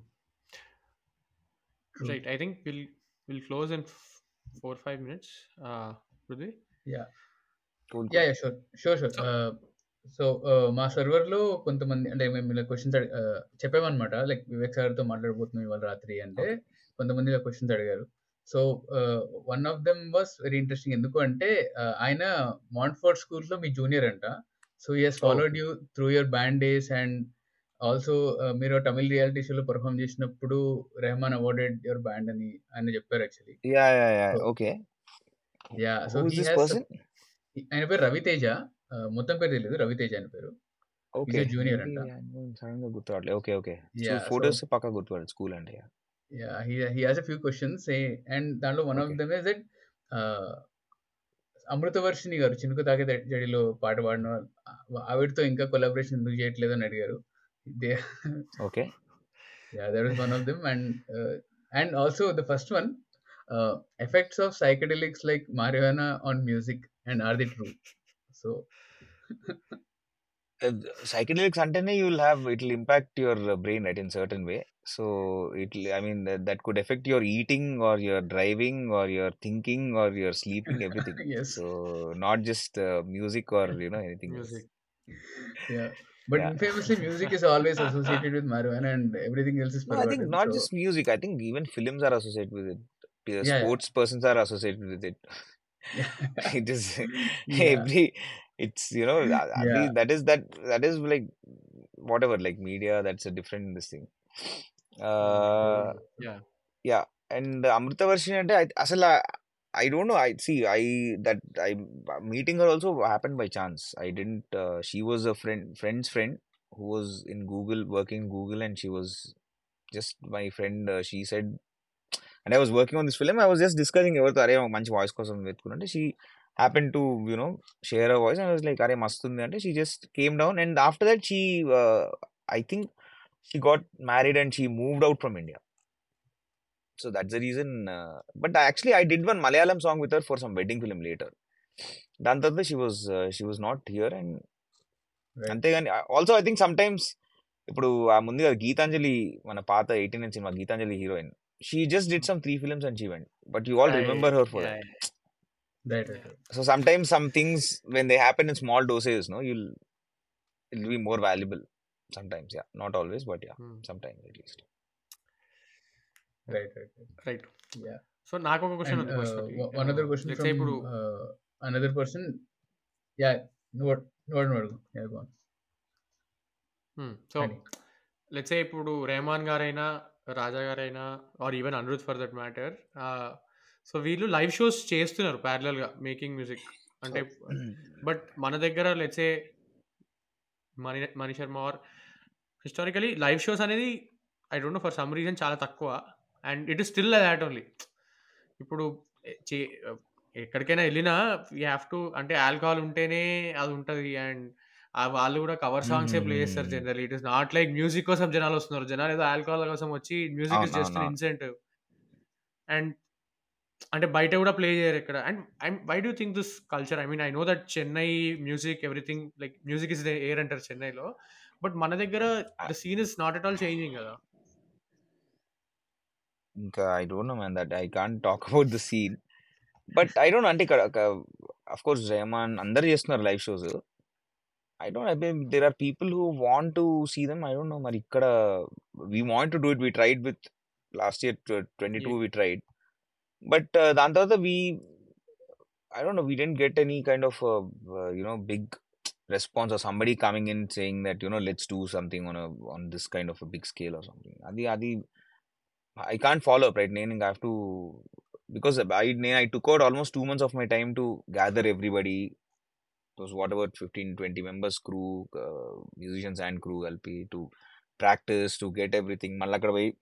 True.
Right. I think we'll we'll close in f- four five minutes. Uh, Prithvi?
cool
yeah
cool
yeah sure sure sure so మా సర్వర్లో కొంతమంది అంటే మేము ఇలా క్వశ్చన్స్ చెప్పామన్నమాట లైక్ వివేక్ సార్తో మాట్లాడబోతున్నాం ఇవాళ రాత్రి అంటే
Okay.
కొంతమంది ఇలా క్వశ్చన్స్ అడిగారు so one of them was very interesting ఎందుకు అంటే uh, ఆయన మాంట్ఫోర్డ్ స్కూల్లో మీ జూనియర్ అంట సో ఈ he's followed you through your band days and also మీరు తమిళ్ రియాలిటీ షోలో పర్ఫామ్ చేసినప్పుడు రెహమాన్ అవార్డెడ్ యువర్ బ్యాండ్ అని ఆయన చెప్పారు actually
yeah yeah yeah
So-
okay
yeah so
who is
he
this
has
person
ఆయన పేరు రవితేజ uh, మొత్తం పేరు తెలియదు రవితేజ ఆయన పేరు
okay
junior
maybe
అంట.
I know, sudden గా గుర్తురావట్లేదు okay okay so
Yeah,
photos పక్కా గుర్తుపడదు స్కూల్ అంటే yeah.
Yeah he he has a few questions and దాంట్లో one of
Okay.
Them is that Amritavarshini గారు చినుకు తాకే ద- జడిలో పాట పాడిన వాళ్ళు, ఆ- ఆవిడతో ఇంకా కొలాబరేషన్ ఎందుకు చేయట్లేదు అని అడిగారు they
okay
yeah that is one of them and and also the first one effects of psychedelics like marijuana on music and or the true so
psychedelics అంటేనే you will have it will impact your uh, brain right in certain way so it will- i mean that, that could affect your eating or your driving or your thinking or your sleeping everything
yes
so not just uh, music or you know anything else.
Music.
Yeah. But
Yeah.
infamously, music is always associated with marijuana and everything else is
no i think
perverted.
not
so,
just music i think even films are associated with it Uh,
Yeah, yeah.
sports persons are associated with it it is
yeah.
every it's you know that
Yeah.
that is that that is like whatever like media that's a different this thing uh
Yeah.
yeah and amrita varshini అంటే I- అసలు I don't know I see I that I meeting her also happen by chance I didn't she was a friend friends friend who was in Google working Google and she was just my friend she said and I was working on this film I was just discussing ఎవరితో అరే ఒక మంచి voice కోసం వెతుకున్నంటే she happen to you know share a voice and was like అరే మస్తుంది అంటే she just came down and after that she I think she got married and she moved out from India so that's the reason uh, but actually i did one malayalam song with her for some wedding film later దాని తర్వాత she was she was not here and
Right.
అంతేగాని also I think sometimes ఇప్పుడు ఆ ముందు కదా గీతాంజలి మన పాత eighteen సినిమా Geethanjali heroine she just did some three films and she went but you all
I-
remember her for
yeah,
that
Right, right, right.
So some times some things when they happen in small doses no you'll it be more valuable sometimes yeah not always but yeah
Hmm.
Sometimes at least
Right, right, right.
Right.
Yeah.
So నాకు ఒక question
And
ఉంది
uh,
personally.
o- one other
Uh,
question
let's
from
say ఇప్పుడు
uh, another person. Yeah, no, no, no, no. Yeah, go on.
So
Ani.
Let's say ఇప్పుడు రెహమాన్ గారైనా రాజా గారైనా or even Anirudh for that matter so వీళ్ళు live shows చేస్తున్నారు parallel గా making music అంటే but మన దగ్గర let's say Mani Mani Sharma or historically live shows అనేది I don't know for some reason చాలా తక్కువ and it is still that only ఇప్పుడు ఎ- చే- ఎక్కడికైనా వెళ్ళినా యూ హ్యావ్ టు అంటే ఆల్కహాల్ ఉంటేనే అది ఉంటుంది అండ్ వాళ్ళు కూడా కవర్ సాంగ్సే ప్లే చేస్తారు
Hmm.
General it is not like music కోసం జనాలు వస్తున్నారు జనాలు ఏదో ఆల్కహాల్ కోసం వచ్చి మ్యూజిక్ ఇస్
అవును,
జస్ట్
అవును.
ఇన్సెంటివ్ అండ్ అంటే బయట కూడా ప్లే చేయరు ఇక్కడ and and why do think this culture I mean I know that Chennai music everything like music is air అంటారు చెన్నైలో బట్ మన దగ్గర the scene is not at all changing కదా
ఇంకా I don't know man that I can't talk about the scene but I don't అంటే ఇక్కడ of course Rahman అందరు చేస్తున్నారు live shows I don't I there are people who want to see them I don't know మరి ఇక్కడ we want to do it we tried with last year twenty two we tried but దాని తర్వాత we I don't know we didn't get any kind of you know big response or somebody coming in saying that you know let's do something on on this kind of big scale or something అది అది I can't follow up right నేను ఇంకా have to because I I took out almost two months of my time to gather everybody those whatever 15 20 members crew uh, musicians and crew LP to practice to get everything మళ్ళీ అక్కడ పోయి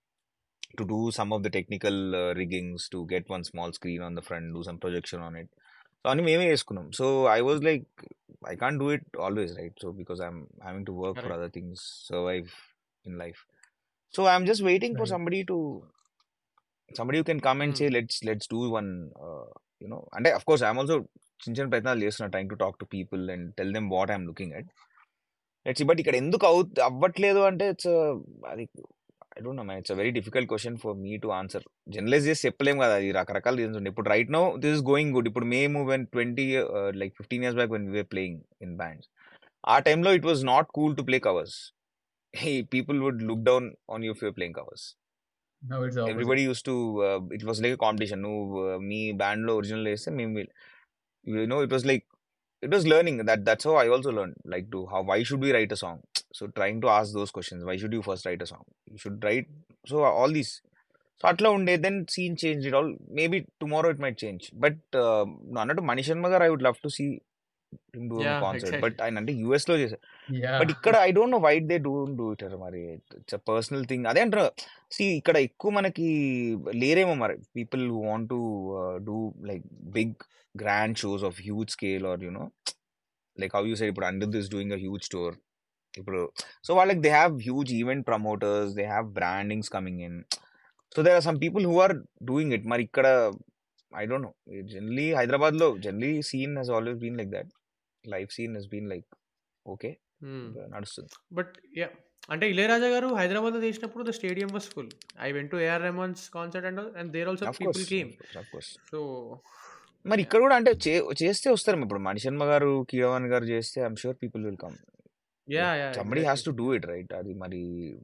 to do some of the technical uh, riggings to get one small screen on the front do some projection on it so అన్ని మేమే చేసుకున్నాం so I was like I can't do it always right so because I'm having to work for
Correct.
Other things survive in life so I'm just waiting for
Right.
Somebody to somebody you can come and
Hmm.
Say let's let's do one you know అంటే of course I'm also చిన్న చిన్న ప్రయత్నాలు చేస్తున్నా trying to talk to people and tell them what I'm looking at let's but ఇక్కడ ఎందుకు అవు అవ్వట్లేదు అంటే ఇట్స్ అది I don't know man it's a very difficult question for me to answer generalize చేసి చెప్పలేము కదా అది రకరకాల రీజన్స్ ఉంటాయి ఇప్పుడు right no this is going good ఇప్పుడు మేము when twenty like fifteen years back when we are playing in bands ఆ టైంలో it was not cool to play covers people would look down on you for playing covers
Now it's the opposite.
Everybody used to it was like competition నువ్వు uh, మీ band లో original వేస్తే మేము you know it was like it was learning that that's how I also learn like to how why should we write a song so trying to ask those questions why should you first write a song you should write so all these so అట్లా ఉండే then scene change it all maybe tomorrow it might change but అన్నట్టు Mani Sharma garu I would love to see do
Yeah,
concert
exactly.
But ఆయన అంటే US లో చేశారు
Yeah.
But ఇక్కడ I don't know why they do do it మరి it's a personal thing అదే అంటారు see ఇక్కడ ఎక్కువ మనకి లేరేమో మరి people who want to do like big grand shows of huge scale or you know like how you side ఇప్పుడు under this doing a huge store ఇప్పుడు సో వాళ్ళకి they have huge event promoters they have brandings coming in so there are some people who are doing it మరి ఇక్కడ I don't know generally Hyderabad లో generally scene has always been like that life scene has been like okay నడుస్తుంది
but ya అంటే ఇళయరాజా గారు హైదరాబాద్ లో చేసినప్పుడు the stadium was full I went to AR Rahman's concert and and there also
of
people
course
came
of course
so
మరి ఇక్కడ కూడా అంటే చే- చేస్తే వస్తారు ఇప్పుడు మణిశర్మ గారు కీరవాణి గారు చేస్తే I'm sure people will come
ya ya
somebody has to do it right అది మరి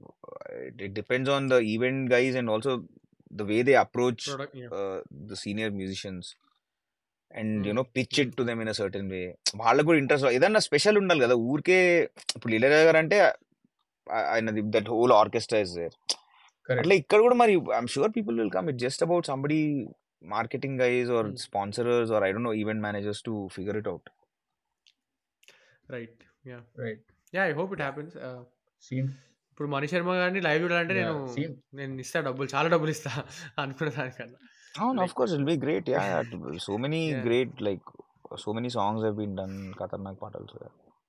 it depends on the event guys and also the way they approach
product
the senior musicians and
Hmm.
You know pitch it to them in a certain way వాళ్ళకు కూడా interest ఏదన్నా special ఉండాలి కదా ఊరికే ఇప్పుడు ఇళయరాజా గారు అంటే ఆ- ఆయనది that whole orchestra is there
Correct.
అట్లా ఇక్కడ కూడా మరి I'm sure people will come it just about somebody marketing guys or
Hmm.
Sponsorers or I don't know event managers to figure it out
right ya
Right.
Ya I hope it happens
Seen.
ఇప్పుడు మణి శర్మ గారిని live చూడాలంటే
Yeah,
నేను
seen.
నేను ఇస్తా డబ్బులు చాలా డబ్బులు ఇస్తా అనుకున్న దానికన్నా
అవును
Like-
of course it'll be great ya so many
Yeah.
Great like so many songs have been done ఖతర్నాక్ పాటలు so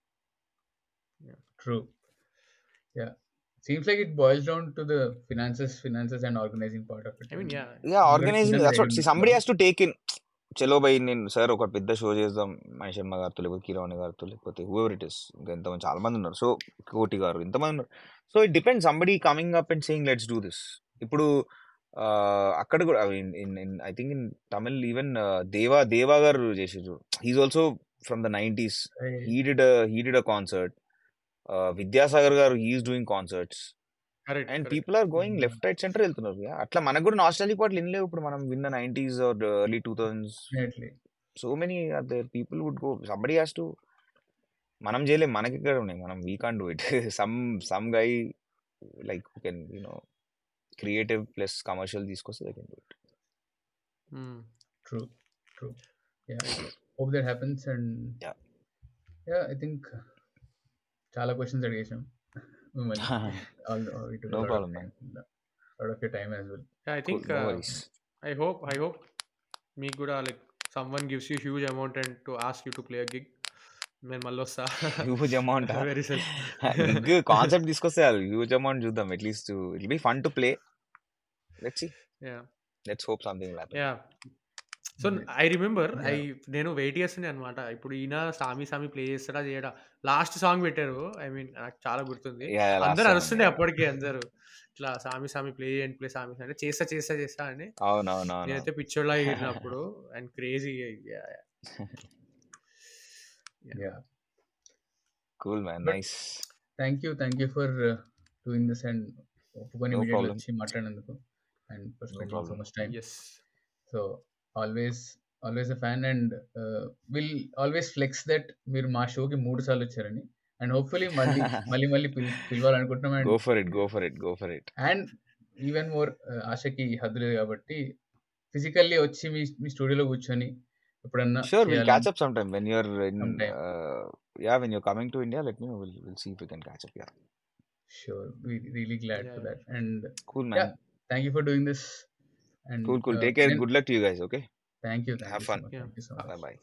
True. Yeah. Seems like it boils down to the finances, finances and organizing part of it.
I mean ya
ya organizing
shouldn't
that's what
really
somebody
be
has to take in చలో bye నేను sir ఒక పెద్ద show చేద్దాం మణి శర్మ గారితో లేకపోతే కిరవాణి గారితో లేకపోతే whoever it is ఇంకా ఎంతమంది చాలా మంది ఉన్నారు సో కోటి గారు ఇంతమంది ఉన్నారు so it depends somebody coming up and saying let's do this ఇప్పుడు ఆ, అక్కడ కూడా I think in Tamil even Deva Deva garu చేసారు he's also from the nineties
Right.
he did a he did a concert uh, Vidyasagar garu he's doing concerts
correct
and people are going left right center వెళ్తున్నారు Yeah, అట్లా మనకు కూడా nostalgia పాటలు వినలేవు ఇప్పుడు మనం విన్న nineties or early two thousands
Definitely.
So many are there people would go somebody has to మనం చేయలేం మనకి ఇక్కడ ఉన్నాయి మనం we can do it some some guy like can you know creative plus commercial తీసుకొస్తే they can do it
True. True. Yeah. Hope that happens and
Yeah.
Yeah, I think చాలా questions అడిగేసాం మిమ్మల్ని All- uh, we took a
No
lot of
problem,
time. Lot of your time as well.
I think
no worries.
I hope I hope మీకు కూడా like someone gives you huge amount and to ask you to play a gig నేను మళ్ళీ వస్తా
huge amount
very sell
big concept తీసుకొస్తే huge amount చూద్దాం at least it be fun to play let's see
ya
let's hope something happen
ya so I remember
Yeah.
I నేను wait చేస్తున్నాను అనమాట ఇప్పుడు ఈయన సామి సామి ప్లే చేస్తాడా చేయడా లాస్ట్ సాంగ్ పెట్టారు ఐ మీన్ నాకు చాలా గుర్తుంది అందరు అరుస్తుండే అప్పటికే అందరు ఇట్లా సామి సామి ప్లే చేయండి ప్లే సామి సామి అంటే చేస్తా చేస్తా చేస్తా అని
అవునవునవును
నేనైతే పిచ్చోళ్ళ ఎగిరినప్పుడు and crazy
Yeah.
Cool man
But-
nice
thank you thank you for doing this and ఒప్పుకొని
No
immediately
problem.
వచ్చి మాట్లాడినందుకు and for spending so
problem.
Much time
yes
so always always a fan and will always flex that మీరు మా షోకి మూడు సార్లు వచ్చారని and hopefully మళ్ళీ మళ్ళీ మళ్ళీ పిల్ పిలవాలనుకుంటున్నాం
go
and
for it go for it go for it
and even more ఆశకి హద్దు లేదు కాబట్టి ఫిజికల్లీ వచ్చి మీ మీ స్టూడియోలో కూర్చొని ఎప్పుడన్నా
Sure, we'll catch
చేయాలని
up sometime when you're in.
Sometime.
Uh, yeah, when you're coming to India, let me know. We'll we'll see if we can catch up. Yeah,
sure really glad for
Yeah.
That and
cool,
Yeah.
man.
Thank you for doing this and
Cool, cool. Take care. Good luck to you guys. Okay.
Thank you
Have
thank you so
fun.
Much
Yeah.
Thank you so much
Bye bye.